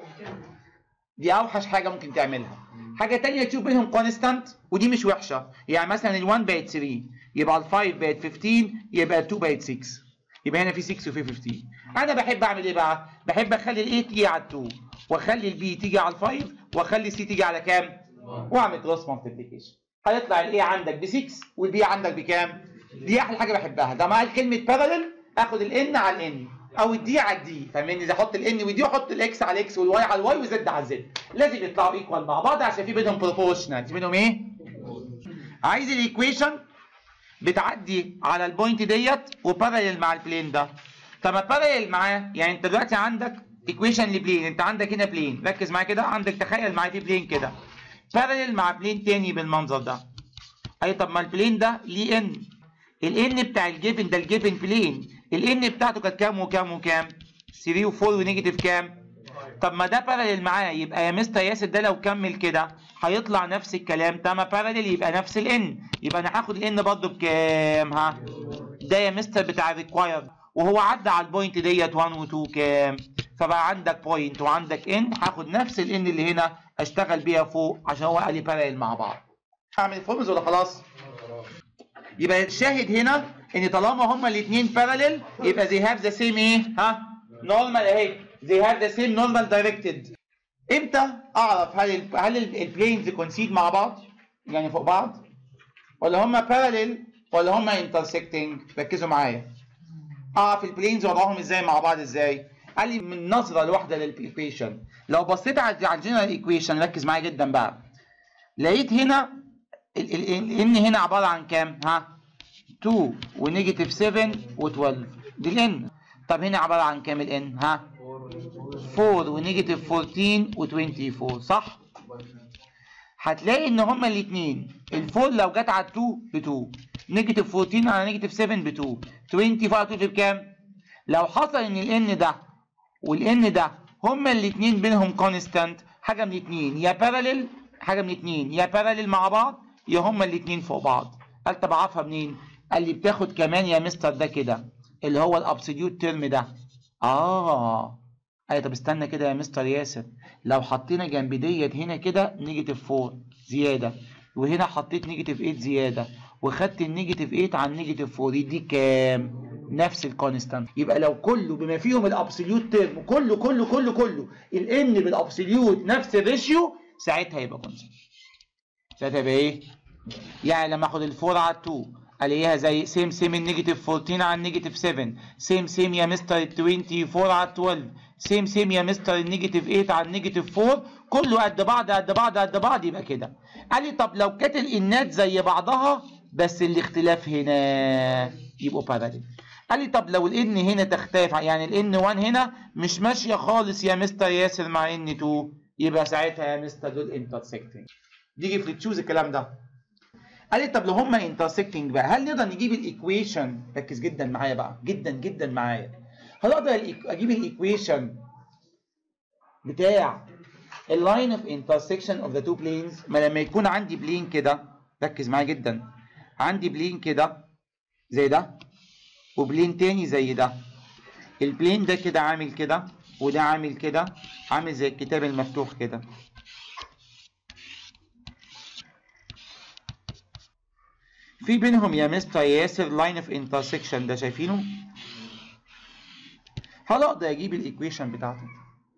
دي اوحش حاجه ممكن تعملها حاجه تانية تشوف بينهم كونستانت ودي مش وحشه يعني مثلا ال1 بقت 3 يبقى ال5 بقت 15 يبقى ال2 بقت 6 يبقى هنا في 6 وفي 15 انا بحب اعمل ايه بقى بحب اخلي الاي تيجي على ال2 واخلي البي تيجي على ال5 واخلي السي تيجي على كام واعمل كروس مالتيبليكيشن هيطلع الاي عندك ب 6 والبي عندك بكام دي احلى حاجه بحبها ده مع كلمه باراليل اخد الان على الان او الدي على الدي فاهمني اذا احط الان ودي واحط الاكس على الاكس والواي على الواي والزد على الزد لازم يطلعوا ايكوال مع بعض عشان في بينهم بروبورشنال في بينهم ايه عايز الايكويشن بتعدي على البوينت ديت وباراليل مع البلين ده طب ما باراليل معاه يعني انت دلوقتي عندك ايكويشن لبلين انت عندك هنا بلين ركز معايا كده عندك تخيل معايا في بلين كده باراليل مع بلين تاني بالمنظر ده اي طب ما البلين ده ليه ان الان بتاع الجيفن ده الجيفن بلين الان بتاعته كانت كام وكام وكام 3 و4 ونيجاتيف كام طب ما ده باراليل معاه يبقى يا مستر ياسر ده لو كمل كده هيطلع نفس الكلام طالما باراليل يبقى نفس الان يبقى انا هاخد الان برضه بكام ها ده يا مستر بتاع الريكوايرد وهو عدى على البوينت ديت 1 و2 كام فبقى عندك بوينت وعندك ان هاخد نفس الان اللي هنا اشتغل بيها فوق عشان هو قال لي باراليل مع بعض هعمل فورمز ولا خلاص يبقى الشاهد هنا ان طالما هما الاثنين باراليل يبقى they have the same ايه ها نورمال اهي they have the same normal directed امتى اعرف هل ال هل البلينز كونسيد مع بعض يعني فوق بعض ولا هما باراليل ولا هما انترسكتنج ركزوا معايا اعرف البلينز وضعهم ازاي مع بعض ازاي قال لي من نظره لواحده للايكويشن لو بصيت على الجنرال ايكويشن ركز معايا جدا بقى لقيت هنا الان هنا عباره عن كام ها 2 ونيجاتيف 7 و12 دي الان طب هنا عباره عن كام الان ها 4 ونيجاتيف 14 و24 صح هتلاقي ان هما الاثنين ال4 لو جت على 2 ب 2 نيجاتيف 14 على نيجاتيف 7 ب 2 25 على 2 بكام لو حصل ان الان ده والان ده هما الاثنين بينهم كونستانت حاجه من الاثنين يا باراليل حاجه من الاثنين يا باراليل مع بعض يا هما الاثنين فوق بعض قال طب اعرفها منين قال لي بتاخد كمان يا مستر ده كده اللي هو الابسوليوت ترم ده اه اي طب استنى كده يا مستر ياسر لو حطينا جنب ديت هنا كده نيجاتيف 4 زياده وهنا حطيت نيجاتيف 8 زياده وخدت النيجاتيف 8 عن نيجاتيف 4 دي كام نفس الكونستانت يبقى لو كله بما فيهم الابسوليوت ترم كله كله كله كله الان بالابسوليوت نفس الريشيو ساعتها يبقى كونستانت ساعتها يبقى ايه يعني لما اخد الفور على 2 الاقيها زي سيم سيم النيجاتيف 14 على النيجاتيف 7 سيم سيم يا مستر 24 على 12 سيم سيم يا مستر النيجاتيف 8 على النيجاتيف 4 كله قد بعض قد بعض قد بعض يبقى كده قال لي طب لو كانت الانات زي بعضها بس الاختلاف هنا يبقوا باراليل قال لي طب لو الان هنا تختلف يعني الان 1 هنا مش ماشيه خالص يا مستر ياسر مع ان 2 يبقى ساعتها يا مستر دول انترسكتنج نيجي في تشوز الكلام ده قال لي طب لو هما انترسكتنج بقى هل نقدر نجيب الايكويشن ركز جدا معايا بقى جدا جدا معايا هل اقدر اجيب الايكويشن بتاع اللاين اوف انترسكشن اوف ذا تو بلينز ما لما يكون عندي بلين كده ركز معايا جدا عندي بلين كده زي ده وبلين تاني زي ده البلين ده كده عامل كده وده عامل كده عامل زي الكتاب المفتوح كده في بينهم يا مستر ياسر لاين اوف انترسكشن ده شايفينه هل اقدر اجيب الايكويشن بتاعته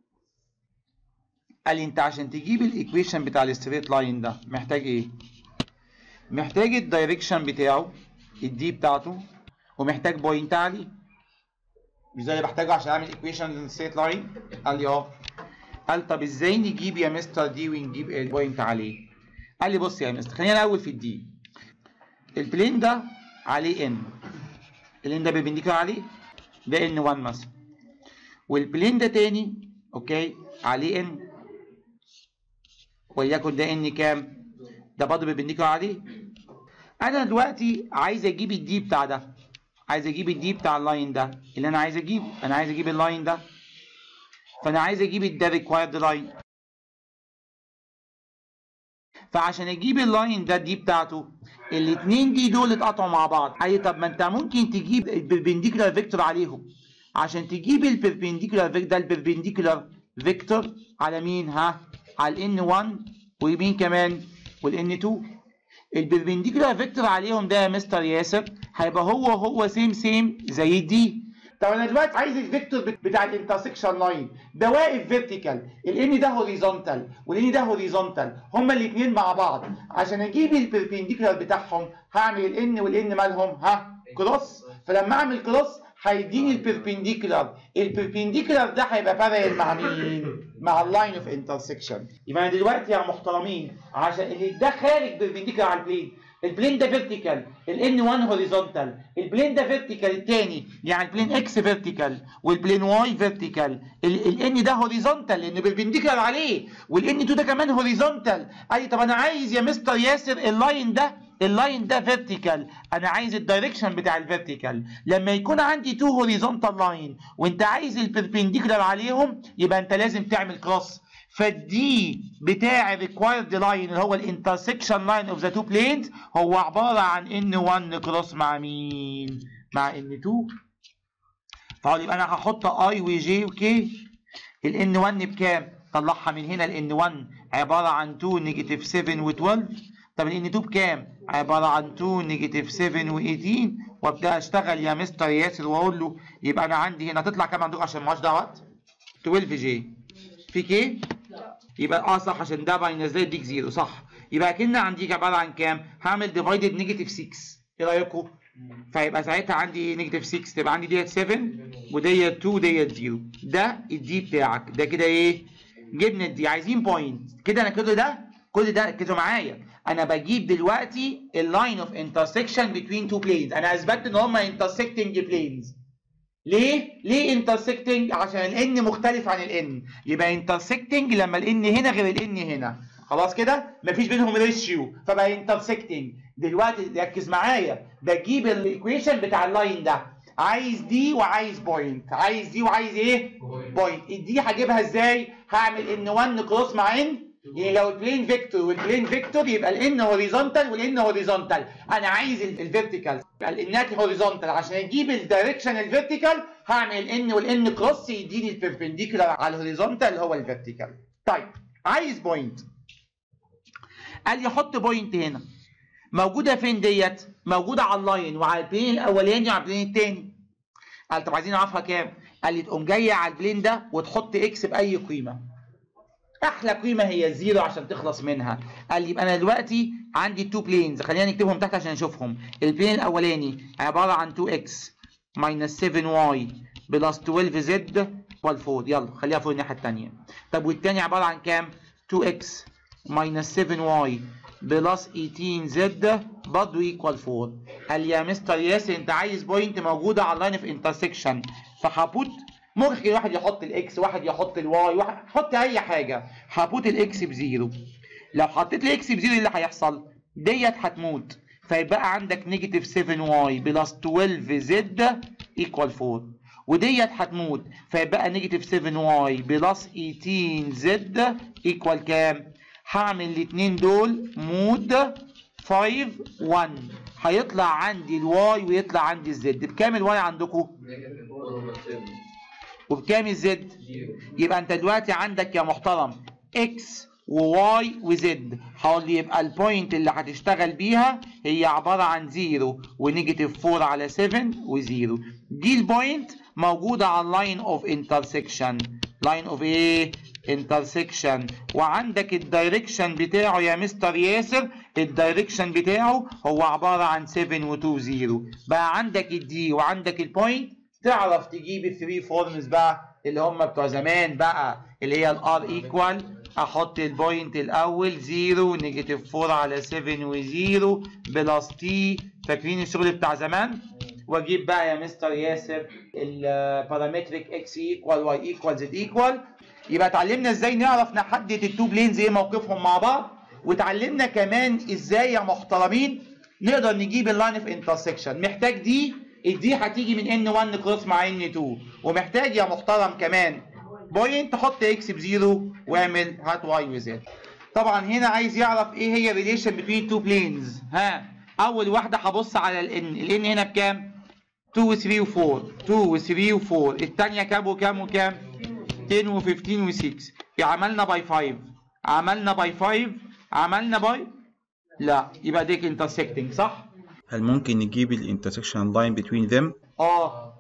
قال لي انت عشان تجيب الايكويشن بتاع الستريت لاين ده محتاج ايه محتاج الدايركشن بتاعه الدي بتاعته ومحتاج بوينت عليه مش زي اللي بحتاجه عشان اعمل ايكويشن للستريت لاين قال لي اه قال طب ازاي نجيب يا مستر دي ونجيب البوينت عليه قال لي بص يا مستر خلينا الاول في الدي البلين ده عليه ان الان ده بيبنديكولار عليه ده ان 1 مثلا والبلين ده تاني اوكي عليه ان وليكن ده ان كام ده برضه بيبنديكولار عليه انا دلوقتي عايز اجيب الدي بتاع ده عايز اجيب الدي بتاع اللاين ده اللي انا عايز اجيبه انا عايز اجيب اللاين ده فانا عايز اجيب ده ريكوايرد لاين فعشان اجيب اللاين ده الدي بتاعته الاثنين دي دول اتقطعوا مع بعض اي طب ما انت ممكن تجيب البربنديكولار فيكتور عليهم عشان تجيب البربنديكولار فيكتور ده البربنديكولار فيكتور على مين ها على الان 1 ومين كمان والان 2 البربنديكولار فيكتور عليهم ده يا مستر ياسر هيبقى هو هو سيم سيم زي دي طب انا دلوقتي عايز الفيكتور بتاع الانترسكشن لاين ده واقف فيرتيكال الان ده هوريزونتال والان ده هوريزونتال هما الاثنين مع بعض عشان اجيب البربنديكولار بتاعهم هعمل الان والان مالهم ها كروس فلما اعمل كروس هيديني البربنديكولار البربنديكولار ده هيبقى بارل مع مين مع اللاين اوف انترسكشن يبقى انا دلوقتي يا محترمين عشان اللي ده خارج بربنديكولار على البلين البلين ده فيرتيكال الان 1 هوريزونتال البلين ده فيرتيكال الثاني يعني البلين اكس فيرتيكال والبلين واي فيرتيكال الان ده هوريزونتال لان بربنديكولار عليه والان 2 ده كمان هوريزونتال اي طب انا عايز يا مستر ياسر اللاين ده اللاين ده فيرتيكال انا عايز الدايركشن بتاع الفيرتيكال لما يكون عندي تو هوريزونتال لاين وانت عايز البربنديكولار عليهم يبقى انت لازم تعمل كروس فالدي بتاع الريكوايرد لاين اللي هو الانترسكشن لاين اوف ذا تو بلينز هو عباره عن ان 1 كروس مع مين؟ مع ان 2 طيب يبقى انا هحط اي وجي وكي الان 1 بكام؟ طلعها من هنا الان 1 عباره عن 2 نيجاتيف 7 و12 طب الان 2 بكام؟ عباره عن 2 نيجاتيف 7 و18 وابدا اشتغل يا مستر ياسر واقول له يبقى انا عندي هنا تطلع كام عندكم عشان مالهاش دعوه 12 جي في كي؟ يبقى اه صح عشان ده ماينس ده يديك زيرو صح يبقى كأن عندي عباره عن كام؟ هعمل ديفايدد نيجاتيف 6 ايه رايكم؟ فيبقى ساعتها عندي نيجاتيف 6 تبقى عندي ديت 7 وديت 2 ديت 0 ده الدي بتاعك ده كده ايه؟ جبنا الدي عايزين بوينت كده انا كده ده كل ده ركزوا معايا انا بجيب دلوقتي اللاين اوف انترسكشن بين تو بلينز انا اثبتت ان هما انترسكتنج بلينز ليه؟ ليه انترسكتنج؟ عشان الان مختلف عن الان يبقى انترسكتنج لما الان هنا غير الان هنا خلاص كده؟ مفيش بينهم ريشيو فبقى انترسكتنج دلوقتي ركز معايا بجيب الايكويشن بتاع اللاين ده عايز دي وعايز بوينت عايز دي وعايز ايه؟ بوينت دي هجيبها ازاي؟ هعمل ان 1 كروس مع ان يعني لو البلين فيكتور والبلين فيكتور يبقى الان هوريزونتال والان هوريزونتال انا عايز الفيرتيكال الانات هوريزونتال عشان اجيب الدايركشن الفيرتيكال هعمل الان والان كروس يديني البربنديكولار على الهوريزونتال اللي هو الفيرتيكال طيب عايز بوينت قال لي حط بوينت هنا موجوده فين ديت موجوده على اللاين وعلى البلين الاولاني وعلى البلين الثاني قال طب عايزين نعرفها كام قال لي تقوم جايه على البلين ده وتحط اكس باي قيمه احلى قيمه هي الزيرو عشان تخلص منها قال لي يبقى انا دلوقتي عندي تو بلينز خلينا نكتبهم تحت عشان نشوفهم البلين الاولاني عباره عن 2x minus 7y بلس 12z equal 4 يلا خليها فوق الناحيه الثانيه طب والثاني عباره عن كام 2x minus 7y بلس 18z برضه ايكوال 4 قال لي يا مستر ياسر انت عايز بوينت موجوده على اللاين اوف انترسكشن فهبوت ممكن واحد يحط الاكس واحد يحط الواي واحد حط اي حاجه هبوت الاكس بزيرو لو حطيت الاكس بزيرو اللي هيحصل ديت هتموت فيبقى عندك نيجاتيف 7 واي بلس 12 زد ايكوال 4 وديت هتموت فيبقى نيجاتيف 7 واي بلس 18 زد ايكوال كام؟ هعمل الاثنين دول مود 5 1 هيطلع عندي الواي ويطلع عندي الزد بكام الواي عندكم؟ وبكام الزد؟ يبقى انت دلوقتي عندك يا محترم اكس وواي وزد هقول لي يبقى البوينت اللي هتشتغل بيها هي عباره عن 0 ونيجاتيف 4 على 7 و0 دي البوينت موجوده على اللاين اوف انترسكشن لاين اوف ايه انترسكشن وعندك الدايركشن بتاعه يا مستر ياسر الدايركشن بتاعه هو عباره عن 7 و2 0 بقى عندك الدي وعندك البوينت تعرف تجيب الثري فورمز بقى اللي هم بتوع زمان بقى اللي هي الار ايكوال احط البوينت الاول 0 نيجاتيف 4 على 7 و0 بلس تي فاكرين الشغل بتاع زمان واجيب بقى يا مستر ياسر البارامتريك اكس ايكوال واي ايكوال زد ايكوال يبقى اتعلمنا ازاي نعرف نحدد التو بلينز ايه موقفهم مع بعض وتعلمنا كمان ازاي يا محترمين نقدر نجيب اللاين اوف انترسكشن محتاج دي الدي هتيجي من ان 1 كروس مع ان 2 ومحتاج يا محترم كمان بوينت حط اكس بزيرو واعمل هات واي وزد طبعا هنا عايز يعرف ايه هي ريليشن بين تو بلينز ها اول واحده هبص على الان الان هنا بكام 2 و 3 و 4 2 و 3 و 4 الثانيه كام وكام وكام 10 و 15 و 6 عملنا باي 5 عملنا باي 5 عملنا باي لا يبقى ديك انترسكتنج صح هل ممكن نجيب الانترسكشن لاين between them اه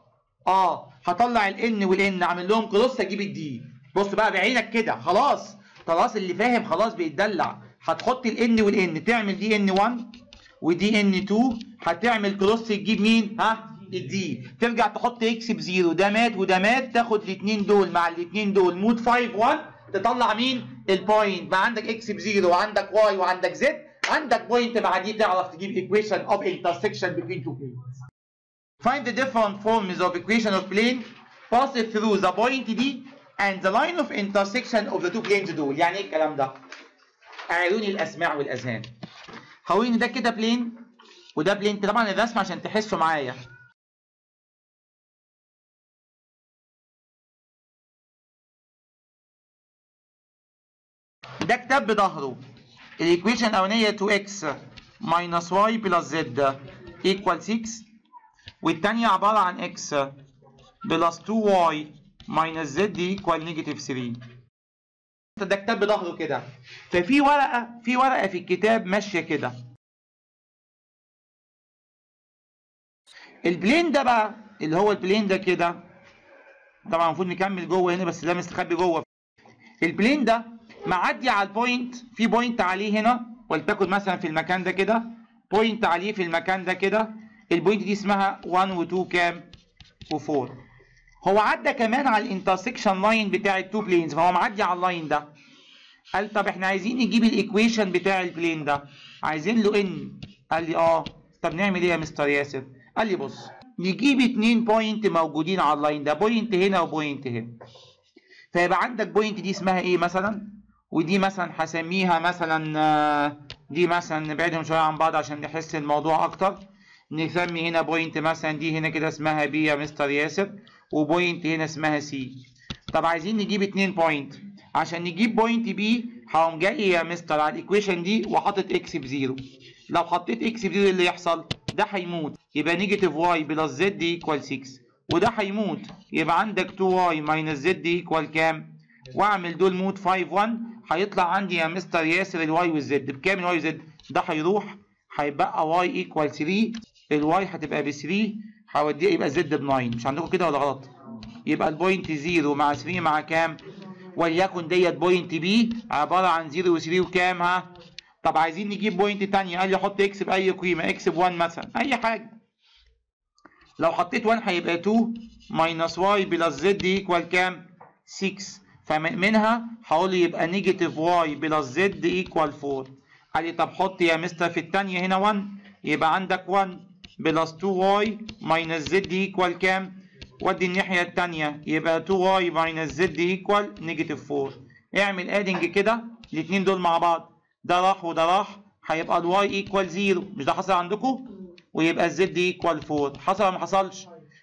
اه هطلع الان والان اعمل لهم كروس اجيب الدي بص بقى بعينك كده خلاص خلاص اللي فاهم خلاص بيتدلع هتحط الان والان تعمل دي ان 1 ودي ان 2 هتعمل كروس تجيب مين ها الدي ترجع تحط اكس بزيرو ده مات وده مات تاخد الاثنين دول مع الاثنين دول مود 5 1 تطلع مين البوينت بقى عندك اكس بزيرو وعندك واي وعندك زد عندك بوينت مع دي تعرف تجيب equation of intersection between two planes Find the different forms of equation of plane pass it through the point D and the line of intersection of the two planes دول يعني ايه الكلام ده؟ اعيروني الاسماع والاذهان هقول ان ده كده بلين وده بلين طبعا الرسم عشان تحسوا معايا ده كتاب بظهره الايكويشن الاولانيه 2x minus y plus z equal 6 والتانية عبارة عن x بلس 2y minus z equal negative 3 ده كتاب بظهره كده ففي ورقة في ورقة في الكتاب ماشية كده البلين ده بقى اللي هو البلين ده كده طبعا المفروض نكمل جوه هنا بس ده مستخبي جوه البلين ده معدي على البوينت في بوينت عليه هنا ولتكن مثلا في المكان ده كده بوينت عليه في المكان ده كده البوينت دي اسمها 1 و2 كام و4 هو عدى كمان على الانترسكشن لاين بتاع التو بلينز فهو معدي على اللاين ده قال طب احنا عايزين نجيب الايكويشن بتاع البلين ده عايزين له ان قال لي اه طب نعمل ايه يا مستر ياسر قال لي بص نجيب اتنين بوينت موجودين على اللاين ده بوينت هنا وبوينت هنا فيبقى عندك بوينت دي اسمها ايه مثلا ودي مثلا هسميها مثلا آه، دي مثلا نبعدهم شويه عن بعض عشان نحس الموضوع اكتر نسمي هنا بوينت مثلا دي هنا كده اسمها بي يا مستر ياسر وبوينت هنا اسمها سي طب عايزين نجيب اتنين بوينت عشان نجيب بوينت بي هقوم جاي يا مستر على الايكويشن دي وحاطط اكس بزيرو لو حطيت اكس بزيرو إيه اللي يحصل ده هيموت يبقى نيجاتيف واي بلس زد ايكوال 6 وده هيموت يبقى عندك 2 واي ماينس زد ايكوال كام واعمل دول مود 5 1 هيطلع عندي يا مستر ياسر الواي والزد بكام الواي والزد ده هيروح هيبقى واي ايكوال 3 الواي هتبقى ب 3 هوديها يبقى زد ب 9 مش عندكم كده ولا غلط يبقى البوينت 0 مع 3 مع كام وليكن ديت بوينت بي عباره عن 0 و3 وكام ها طب عايزين نجيب بوينت تانية قال لي حط اكس باي قيمه اكس ب 1 مثلا اي حاجه لو حطيت 1 هيبقى 2 ماينس واي بلس زد ايكوال كام 6 فمنها هقول يبقى نيجاتيف واي بلس زد ايكوال 4 قال لي طب حط يا مستر في الثانيه هنا 1 يبقى عندك 1 بلس 2 واي ماينس زد ايكوال كام ودي الناحيه الثانيه يبقى 2 واي ماينس زد ايكوال نيجاتيف 4 اعمل ادنج كده الاثنين دول مع بعض ده راح وده راح هيبقى الواي ايكوال 0 مش ده حصل عندكم ويبقى الزد ايكوال 4 حصل ولا ما حصلش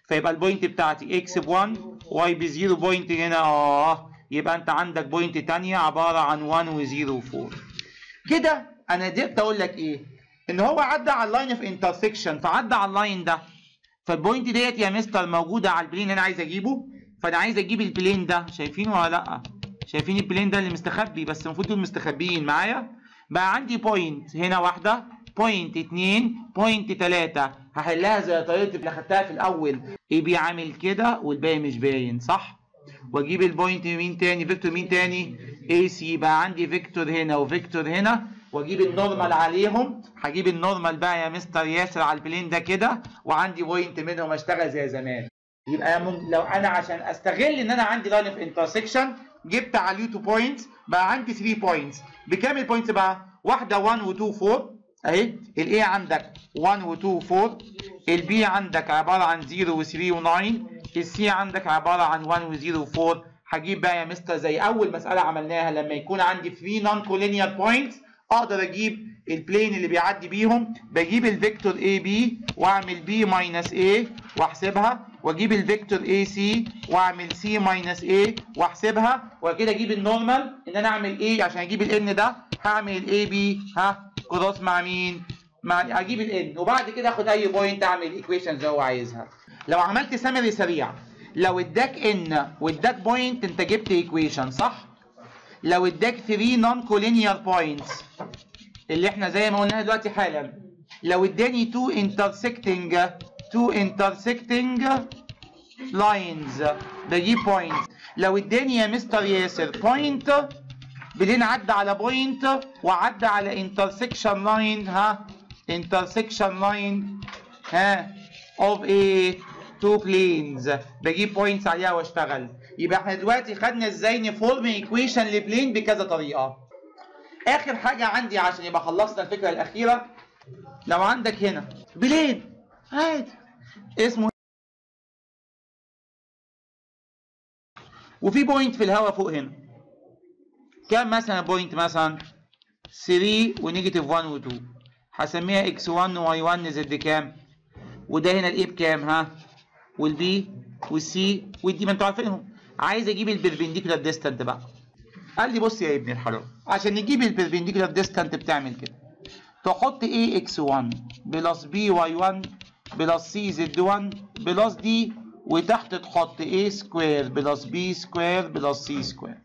فيبقى البوينت بتاعتي اكس ب 1 واي ب 0 بوينت هنا اه يبقى انت عندك بوينت تانية عباره عن 1 و0 و4 كده انا قدرت اقول لك ايه ان هو عدى على اللاين اوف انترسكشن فعدى على اللاين ده فالبوينت ديت يا مستر موجوده على البلين اللي انا عايز اجيبه فانا عايز اجيب البلين ده شايفينه ولا لا شايفين البلين ده اللي مستخبي بس المفروض دول مستخبيين معايا بقى عندي بوينت هنا واحده بوينت اتنين بوينت تلاتة هحلها زي طريقة اللي خدتها في الأول اي بي عامل كده والباقي مش باين صح؟ واجيب البوينت مين تاني فيكتور مين تاني اي سي يبقى عندي فيكتور هنا وفيكتور هنا واجيب النورمال عليهم هجيب النورمال بقى يا مستر ياسر على البلين ده كده وعندي بوينت منهم اشتغل زي زمان يبقى مم- لو انا عشان استغل ان انا عندي لاين اوف انترسكشن جبت عليه 2 بوينتس بقى عندي 3 بوينتس بكام البوينتس بقى؟ واحده 1 و2 4 اهي الاي عندك 1 و2 4 البي عندك عباره عن 0 و3 و9 السي عندك عباره عن 1 و0 و4 هجيب بقى يا مستر زي اول مساله عملناها لما يكون عندي 3 نون كولينير بوينتس اقدر اجيب البلين اللي بيعدي بيهم بجيب الفيكتور اي بي واعمل بي ماينس اي واحسبها واجيب الفيكتور اي سي واعمل سي ماينس اي واحسبها وكده اجيب النورمال ان انا اعمل ايه عشان اجيب الان ده هعمل الاي بي ها كروس مع مين مع اجيب الان وبعد كده اخد اي بوينت اعمل ايكويشن زي هو عايزها لو عملت سمري سريع لو اداك ان واداك بوينت انت جبت ايكويشن صح لو اداك 3 نون كولينير بوينتس اللي احنا زي ما قلناها دلوقتي حالا لو اداني 2 intersecting 2 intersecting lines بجيب بوينت لو اداني يا مستر ياسر بوينت بعدين عدى على بوينت وعدى على intersection line ها intersection line ها of a two planes بجيب بوينتس عليها واشتغل يبقى احنا دلوقتي خدنا ازاي نفورم ايكويشن لبلين بكذا طريقه اخر حاجه عندي عشان يبقى خلصنا الفكره الاخيره لو عندك هنا بلين عادي اسمه وفي بوينت في الهواء فوق هنا كام مثلا بوينت مثلا 3 ونيجاتيف 1 و2 هسميها x1 وy1 زد كام وده هنا الايه بكام ها والبي والسي والدي ما انتوا عارفينهم عايز اجيب البربنديكولار ديستانت بقى قال لي بص يا ابن الحرام عشان نجيب البربنديكولار ديستانت بتعمل كده تحط a x1 بلس b y1 بلس c z1 بلس d وتحت تحط a سكوير بلس b سكوير بلس c سكوير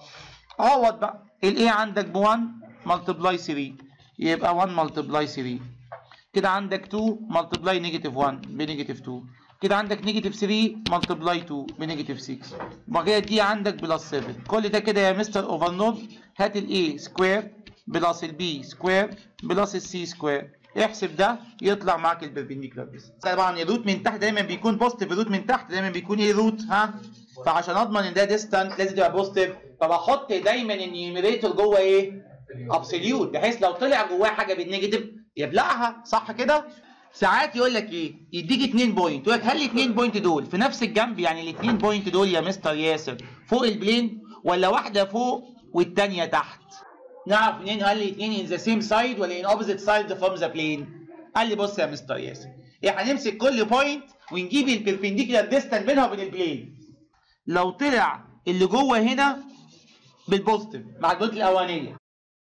عوض بقى ال a عندك ب 1 ملتبلاي 3 يبقى 1 ملتبلاي 3 كده عندك 2 ملتبلاي نيجاتيف 1 بنيجاتيف 2 كده عندك نيجاتيف 3 ملتبلاي 2 بنيجاتيف 6 وبعد كده دي عندك بلس 7 كل ده كده يا مستر اوفر نود هات الاي سكوير بلس البي سكوير بلس السي سكوير احسب ده يطلع معاك البربنديكولار ديستانس طبعا الروت من تحت دايما بيكون بوزيتيف الروت من تحت دايما بيكون ايه روت ها فعشان اضمن ان ده ديستانت لازم تبقى بوزيتيف فبحط دايما النيوميريتور جوه ايه ابسوليوت بحيث لو طلع جواه حاجه بالنيجاتيف يبلعها صح كده ساعات يقول لك ايه يديك 2 بوينت يقول لك هل ال 2 بوينت دول في نفس الجنب يعني ال 2 بوينت دول يا مستر ياسر فوق البلين ولا واحده فوق والثانيه تحت نعرف منين هل الاثنين ان ذا سيم سايد ولا ان اوبوزيت سايد فروم ذا بلين قال لي بص يا مستر ياسر ايه هنمسك كل بوينت ونجيب البربنديكولار ديستانس بينها وبين البلين لو طلع اللي جوه هنا بالبوزيتيف مع البوينت الاولانيه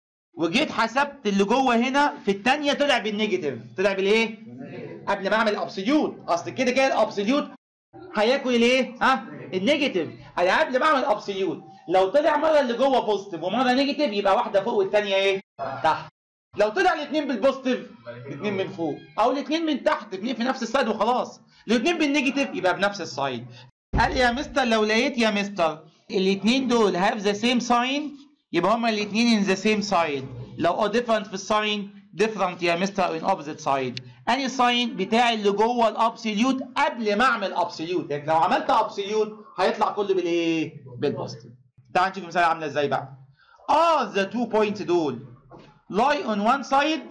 وجيت حسبت اللي جوه هنا في الثانيه طلع بالنيجاتيف طلع بالايه قبل ما اعمل ابسوليوت اصل كده كده الابسوليوت هياكل الايه ها النيجاتيف انا قبل ما اعمل ابسوليوت لو طلع مره اللي جوه بوزيتيف ومره نيجاتيف يبقى واحده فوق والثانيه ايه تحت لو طلع الاثنين بالبوزيتيف الاثنين من فوق او الاثنين من تحت الاثنين في نفس السايد وخلاص الاثنين بالنيجاتيف يبقى بنفس السايد قال يا مستر لو لقيت يا مستر الاثنين دول هاف ذا سيم ساين يبقى هما الاثنين ان ذا سيم سايد لو اه ديفرنت في الساين ديفرنت يا مستر ان اوبوزيت سايد اني ساين بتاع اللي جوه الابسوليوت قبل ما اعمل ابسوليوت لكن لو عملت ابسوليوت هيطلع كله بالايه بالبوزيتيف تعال نشوف المثال عامله ازاي بقى اه ذا تو بوينتس دول lie on one side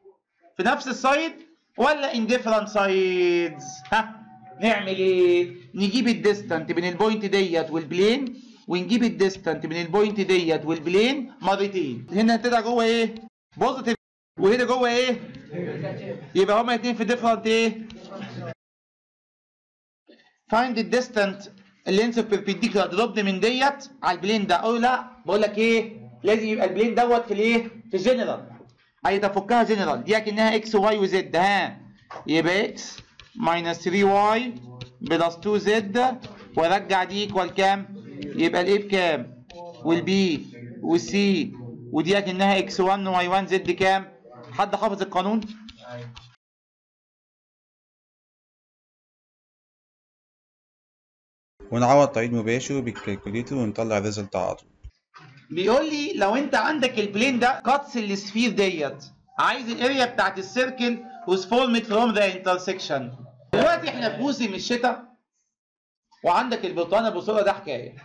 في نفس السايد ولا in different sides ها نعمل ايه نجيب الديستانت بين البوينت ديت والبلين ونجيب الديستانت بين البوينت ديت والبلين مرتين هنا طلع جوه ايه بوزيتيف وهنا جوه ايه يبقى هما الاثنين في ديفرنت ايه find the distant length of perpendicular دروبني من ديت على البلين ده اقول له لا بقول لك ايه لازم يبقى البلين دوت في الايه في جنرال اي تفكها جنرال دي اكنها اكس وواي وزد ها يبقى اكس minus 3y بلس 2z وارجع دي ايكوال كام يبقى الايه بكام والبي والسي ودي اكنها اكس 1 واي 1 زد كام حد حافظ القانون ونعوض تعويض مباشر بالكالكوليتر ونطلع الريزلت على طول بيقول لي لو انت عندك البلين ده كاتس السفير ديت عايز الاريا بتاعت السيركل was formed from the intersection دلوقتي احنا في موسم الشتاء وعندك البرتقانه بصوره ده حكايه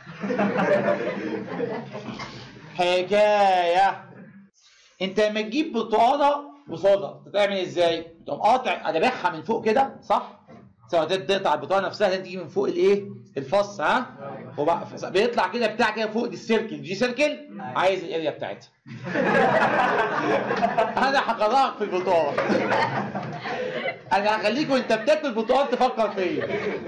حكايه انت لما تجيب برتقانه بصودا بتعمل ازاي؟ تقوم قاطع ادابحها من فوق كده صح؟ سواء تقطع البطانه نفسها لازم تيجي من فوق الايه؟ الفص ها؟ وبقى بيطلع كده بتاع كده فوق دي السيركل دي سيركل عايز الاريا بتاعتها. انا هقرأك في البطانه. انا هخليك وانت بتاكل برتقال تفكر فيا.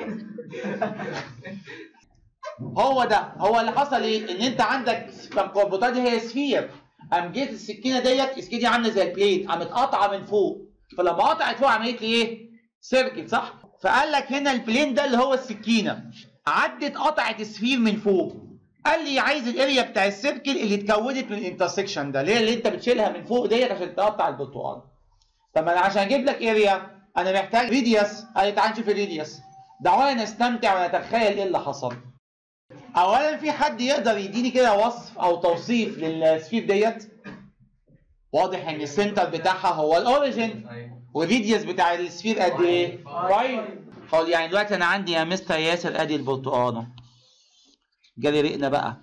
هو ده هو اللي حصل ايه؟ ان انت عندك البطانه دي هي سفير قام جيت السكينه ديت السكينه دي عامله زي البليد قامت قاطعه من فوق فلما قطعت فوق عملت لي ايه؟ سيركل صح؟ فقال لك هنا البلين ده اللي هو السكينه عدت قطعت السفير من فوق قال لي عايز الاريا بتاع السيركل اللي اتكونت من الانترسكشن ده اللي هي اللي انت بتشيلها من فوق ديت عشان تقطع البرتقال طب انا عشان اجيب لك اريا انا محتاج ريديوس قال لي تعال نشوف الريديوس دعونا نستمتع ونتخيل ايه اللي حصل اولا في حد يقدر يديني كده وصف او توصيف للسفير ديت واضح ان السنتر بتاعها هو الاوريجن والريديوس بتاع السفير قد ايه 5 خلاص يعني دلوقتي انا عندي يا مستر ياسر ادي البرتقانه جالي رقنا بقى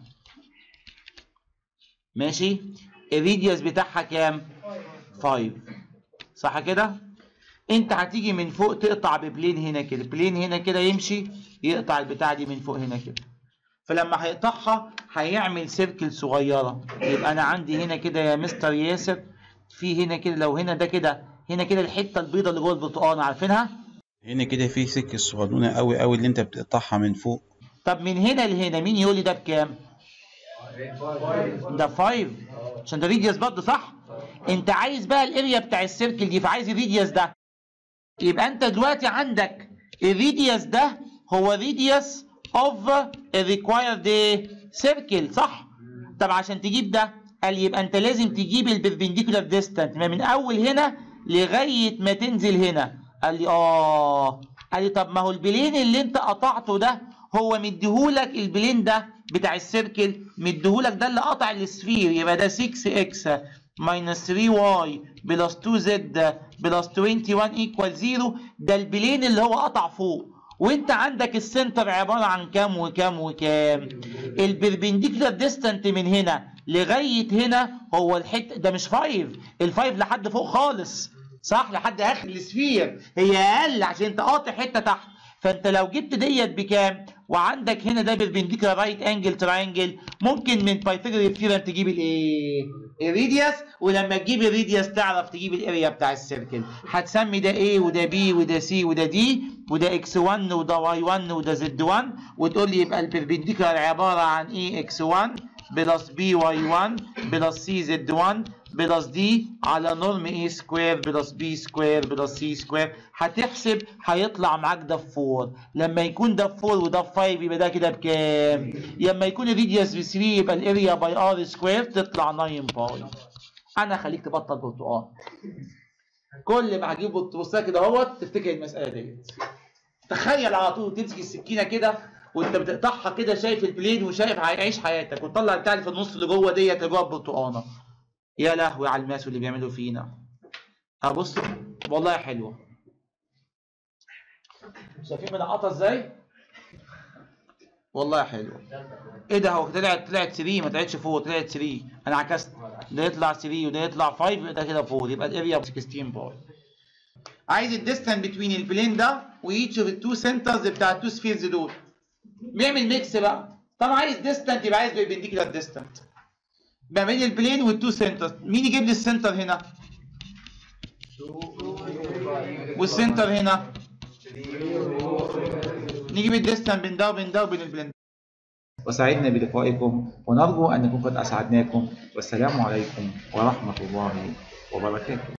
ماشي الريديوس بتاعها كام 5 صح كده انت هتيجي من فوق تقطع ببلين هنا كده بلين هنا كده يمشي يقطع البتاع دي من فوق هنا كده فلما هيقطعها هيعمل سيركل صغيره يبقى انا عندي هنا كده يا مستر ياسر في هنا كده لو هنا ده كده هنا كده الحته البيضه اللي جوه البرتقانه عارفينها هنا كده في سكة صغنونة قوي قوي اللي انت بتقطعها من فوق طب من هنا لهنا مين يقول لي ده بكام ده 5 عشان ده ريديوس برضه صح انت عايز بقى الاريا بتاع السيركل دي فعايز الريديوس ده يبقى انت دلوقتي عندك الريديوس ده هو ريديوس اوف الريكوايرد سيركل صح طب عشان تجيب ده قال يبقى انت لازم تجيب البربنديكولار ديستانت من اول هنا لغايه ما تنزل هنا قال لي اه قال لي طب ما هو البلين اللي انت قطعته ده هو مديهولك البلين ده بتاع السيركل مديهولك ده اللي قطع السفير يبقى ده 6 اكس minus 3y بلس 2z بلس 21 equal 0 ده البلين اللي هو قطع فوق وانت عندك السنتر عباره عن كام وكام وكام البربنديكولار ديستانت من هنا لغايه هنا هو الحته ده مش 5 الفايف لحد فوق خالص صح لحد اخر السفير هي اقل عشان انت قاطع حته تحت فانت لو جبت ديت بكام وعندك هنا ده بربنديكولار رايت انجل تراينجل ممكن من بايثاغورس ثيورم تجيب الايه الريديوس ولما تجيب الريديوس تعرف تجيب الاريا بتاع السيركل هتسمي ده A وده B وده C وده D وده x1 وده y1 وده z1 وتقول لي يبقى البربنديكولار عباره عن ايه x1 بلس بي واي 1 بلس سي زد 1 بلس دي على نورم اي سكوير بلس بي سكوير بلس سي سكوير هتحسب هيطلع معاك ده في 4 لما يكون ده في 4 وده في 5 يبقى ده كده بكام؟ لما يكون الريديوس ب 3 يبقى الاريا باي ار سكوير تطلع 9 باي انا خليك تبطل برتقال كل ما هجيب بصها كده اهوت تفتكر المساله ديت تخيل على طول تمسك السكينه كده وانت بتقطعها كده شايف البلين وشايف هيعيش حياتك وتطلع البتاع اللي في النص اللي جوه ديت اللي جوه البرتقانه يا لهوي على الماس اللي بيعملوا فينا ابص والله حلوه شايفين منقطه ازاي والله حلوه ايه ده هو طلعت طلعت 3 ما طلعتش 4 طلعت 3 انا عكست ده يطلع 3 وده يطلع 5 يبقى ده كده 4 يبقى الاريا 16 باي عايز الديستانس بين البلين ده وايتش اوف التو سنترز بتاع التو سفيرز دول بيعمل ميكس بقى طبعا عايز ديستانت يبقى عايز بيربنديكولار ديستانت ما بين البلين والتو سنترز مين يجيب لي السنتر هنا والسنتر هنا 2 نجيب الديستانس بين ده وبين ده وبين البلند وسعدنا بلقائكم ونرجو أن نكون قد أسعدناكم والسلام عليكم ورحمة الله وبركاته